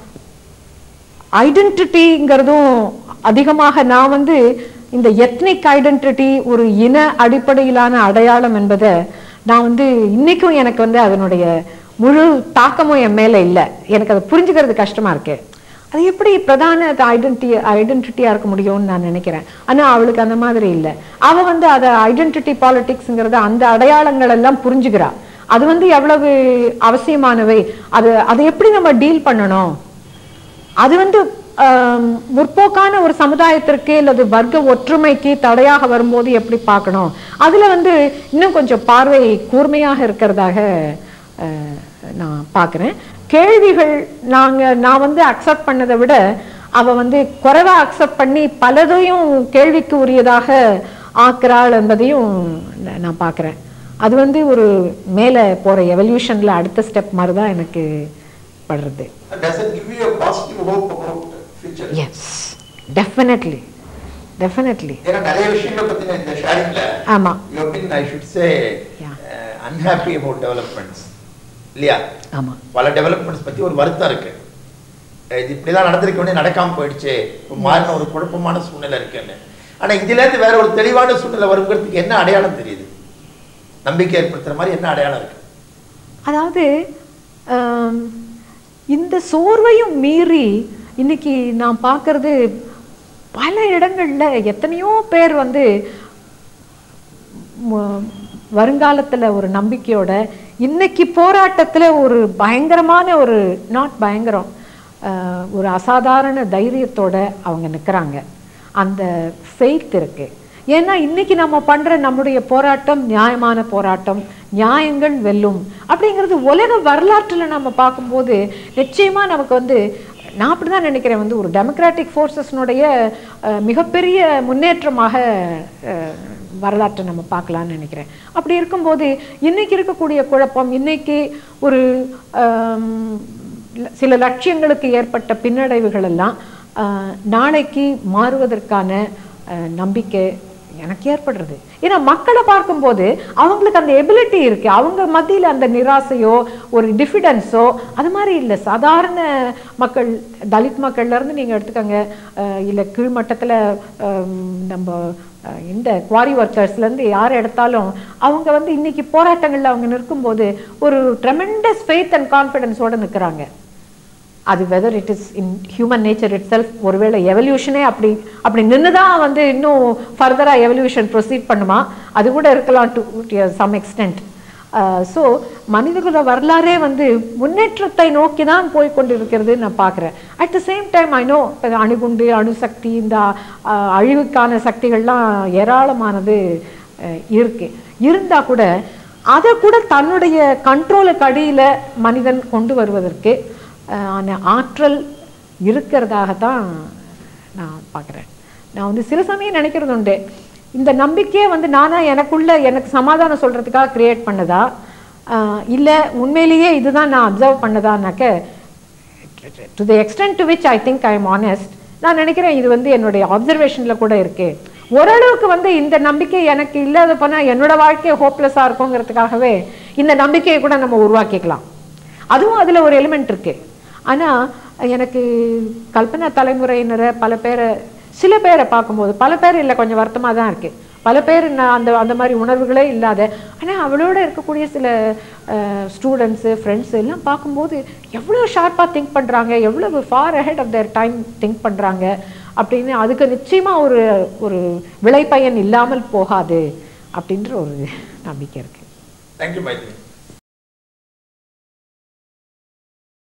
ஐடென்டிட்டிங்கிறதும் அதிகமாக நான் வந்து இந்த எத்னிக் ஐடென்டிட்டி ஒரு இன அடிப்படையிலான அடையாளம் என்பதை நான் வந்து இன்னைக்கும் எனக்கு வந்து அதனுடைய முழு தாக்கமும் என் மேல இல்லை எனக்கு அதை புரிஞ்சுக்கிறது கஷ்டமா இருக்கு அது எப்படி பிரதான ஐடென்டி ஐடென்டிட்டியா இருக்க முடியும்னு நான் நினைக்கிறேன் ஆனா அவளுக்கு அந்த மாதிரி இல்லை அவ வந்து அதை ஐடென்டிட்டி பாலிடிக்ஸ்ங்கிறத அந்த அடையாளங்கள் எல்லாம் புரிஞ்சுக்கிறா அது வந்து எவ்வளவு அவசியமானவை அது அதை எப்படி நம்ம டீல் பண்ணணும் அது வந்து ஆம், முற்போக்கான ஒரு சமுதாயத்திற்கு அல்லது வர்க்க ஒற்றுமைக்கு தடையாக வரும்போது எப்படி பார்க்கணும் அதுல வந்து இன்னும் கொஞ்சம் பார்வை கூர்மையாக இருக்கிறதாக அஹ், நான் பார்க்குறேன் கேள்விகள் நாங்க நான் வந்து அக்செப்ட் பண்ணதை விட அவ வந்து குறைவா அக்செப்ட் பண்ணி பலதையும் கேள்விக்கு உரியதாக ஆக்குறாள் என்பதையும் ந- நான் பார்க்குறேன் அது வந்து ஒரு மேலே போற எவல்யூஷன்ல அடுத்த ஸ்டெப் மாதிரி தான் எனக்கு படுறது Does it give you a positive hope about future? Yes definitely definitely ஏன்னா நிறைய விஷயங்கள் பத்தின இந்த ஷேரிங்ல ஆமா you been I should say Yeah. Unhappy about developments இல்லையா ஆமா பல டெவலப்மெண்ட்ஸ் பத்தி ஒரு வருத்தம் இருக்கு அஹ் இது இப்படிலாம் நடந்திருக்க வேண்டிய நடக்காம போயிடுச்சு இப்போ மாறின ஒரு குழப்பமான சூழ்நிலை இருக்குன்னு ஆனா இதுல இருந்து வேற ஒரு தெளிவான சூழ்நிலை வருங்கிறதுக்கு என்ன அடையாளம் தெரியுது நம்பிக்கை ஏற்படுத்துற மாதிரி என்ன அடையாளம் இருக்கு அதாவது ஆம், இந்த சோர்வையும் மீறி இன்னைக்கு நான் பார்க்கறது பல இடங்கள்ல எத்தனையோ பேர் வந்து ம- வருங்காலத்துல ஒரு நம்பிக்கையோட இன்னைக்கு போராட்டத்துல ஒரு பயங்கரமான ஒரு நாட் பயங்கரம் ஆஹ், ஒரு அசாதாரண தைரியத்தோட அவங்க நிற்கிறாங்க அந்த ஃபெய்த் இருக்கு ஏன்னா இன்னைக்கு நம்ம பண்ற நம்முடைய போராட்டம் நியாயமான போராட்டம் நியாயங்கள் வெல்லும் அப்படிங்கிறது உலக வரலாற்றுல நம்ம பார்க்கும்போது நிச்சயமா நமக்கு வந்து நான் அப்படிதான் நினைக்கிறேன் வந்து ஒரு டெமோக்ராட்டிக் ஃபோர்ஸஸ்னுடைய மிகப்பெரிய முன்னேற்றமாக அஹ், வரலாற்றை நம்ம பார்க்கலாம்னு நினைக்கிறேன் அப்படி இருக்கும்போது இன்னைக்கு இருக்கக்கூடிய குழப்பம் இன்னைக்கு ஒரு ஆம், ல- சில லட்சியங்களுக்கு ஏற்பட்ட பின்னடைவுகள் எல்லாம் ஆஹ், நாளைக்கு மாறுவதற்கான ஆஹ், நம்பிக்கை எனக்கு ஏற்படுறது ஏன்னா மக்களை பார்க்கும்போது அவங்களுக்கு அந்த எபிலிட்டி இருக்கு அவங்க மத்தியில் அந்த நிராசையோ ஒரு டிஃபிடன்ஸோ அது மாதிரி இல்லை சாதாரண மக்கள் தலித் மக்கள்ல இருந்து நீங்க எடுத்துக்கோங்க அஹ் இல்லை கீழ்மட்டத்தில் நம்ம அஹ், இந்த குவாரி ஒர்க்கர்ஸ்லேருந்து யார் எடுத்தாலும் அவங்க வந்து இன்னைக்கு போராட்டங்களில் அவங்க நிற்கும்போது ஒரு ட்ரெமெண்டஸ் ஃபெய்த் அண்ட் கான்ஃபிடென்ஸோடு நிற்கிறாங்க அது whether it is in human nature itself ஒருவேளை எவல்யூஷனே அப்படி அப்படி நின்று தான் வந்து இன்னும் ஃபர்தராக எவல்யூஷன் ப்ரொசீட் பண்ணுமா அது கூட இருக்கலாம் டு சம் எக்ஸ்டென்ட் ஸோ மனிதகுல வரலாறே வந்து முன்னேற்றத்தை நோக்கி தான் போய் கொண்டிருக்கிறது நான் பார்க்குறேன் at the same time I know அணுகுண்டு அணுசக்தி இந்த அஹ், அழிவுக்கான சக்திகள்லாம் ஏராளமானது அஹ், இருக்கு இருந்தா கூட அதை கூட தன்னுடைய கண்ட்ரோலுக்கு அடியில மனிதன் கொண்டு வருவதற்கு அஹ், ஆன ஆற்றல் இருக்கிறதாக தான் நான் பார்க்குறேன் நான் வந்து சில சமயம் நினைக்கிறது உண்டு இந்த நம்பிக்கையே வந்து நானா எனக்குள்ள எனக்கு சமாதானம் சொல்றதுக்காக கிரியேட் பண்ணதா அஹ், இல்ல உண்மையிலேயே இதுதான் நான் அப்சர்வ் பண்ணதானாக்க to the extent to which I think I am honest நான் நினைக்கிறேன் இது வந்து என்னுடைய அப்சர்வேஷனில் கூட இருக்கு ஓரளவுக்கு வந்து இந்த நம்பிக்கை எனக்கு இல்லாத போனால் என்னோட வாழ்க்கை ஹோப்லெஸ்ஸாக இருக்குங்கிறதுக்காகவே இந்த நம்பிக்கையை கூட நம்ம உருவாக்கிக்கலாம் அதுவும் அதில் ஒரு எலிமெண்ட் இருக்கு ஆனால் எனக்கு கல்பனா தலைமுறையினரை பல பேரை சில பேரை பார்க்கும்போது பல பேர் இல்லை கொஞ்சம் வருத்தமாக தான் இருக்கு பல பேர் நான் அந்த அந்த மாதிரி உணர்வுகளே இல்லாத ஆனால் அவளோட இருக்கக்கூடிய சில ஸ்டூடெண்ட்ஸு ஃப்ரெண்ட்ஸ் எல்லாம் பார்க்கும்போது எவ்வளோ ஷார்ப்பாக திங்க் பண்ணுறாங்க எவ்வளவு far ahead of their time think பண்ணுறாங்க அப்படின்னு அதுக்கு நிச்சயமாக ஒரு ஒரு விளைபயன் இல்லாமல் போகாது அப்படின்ற ஒரு நம்பிக்கை இருக்குது தேங்க்யூ மைத்ரி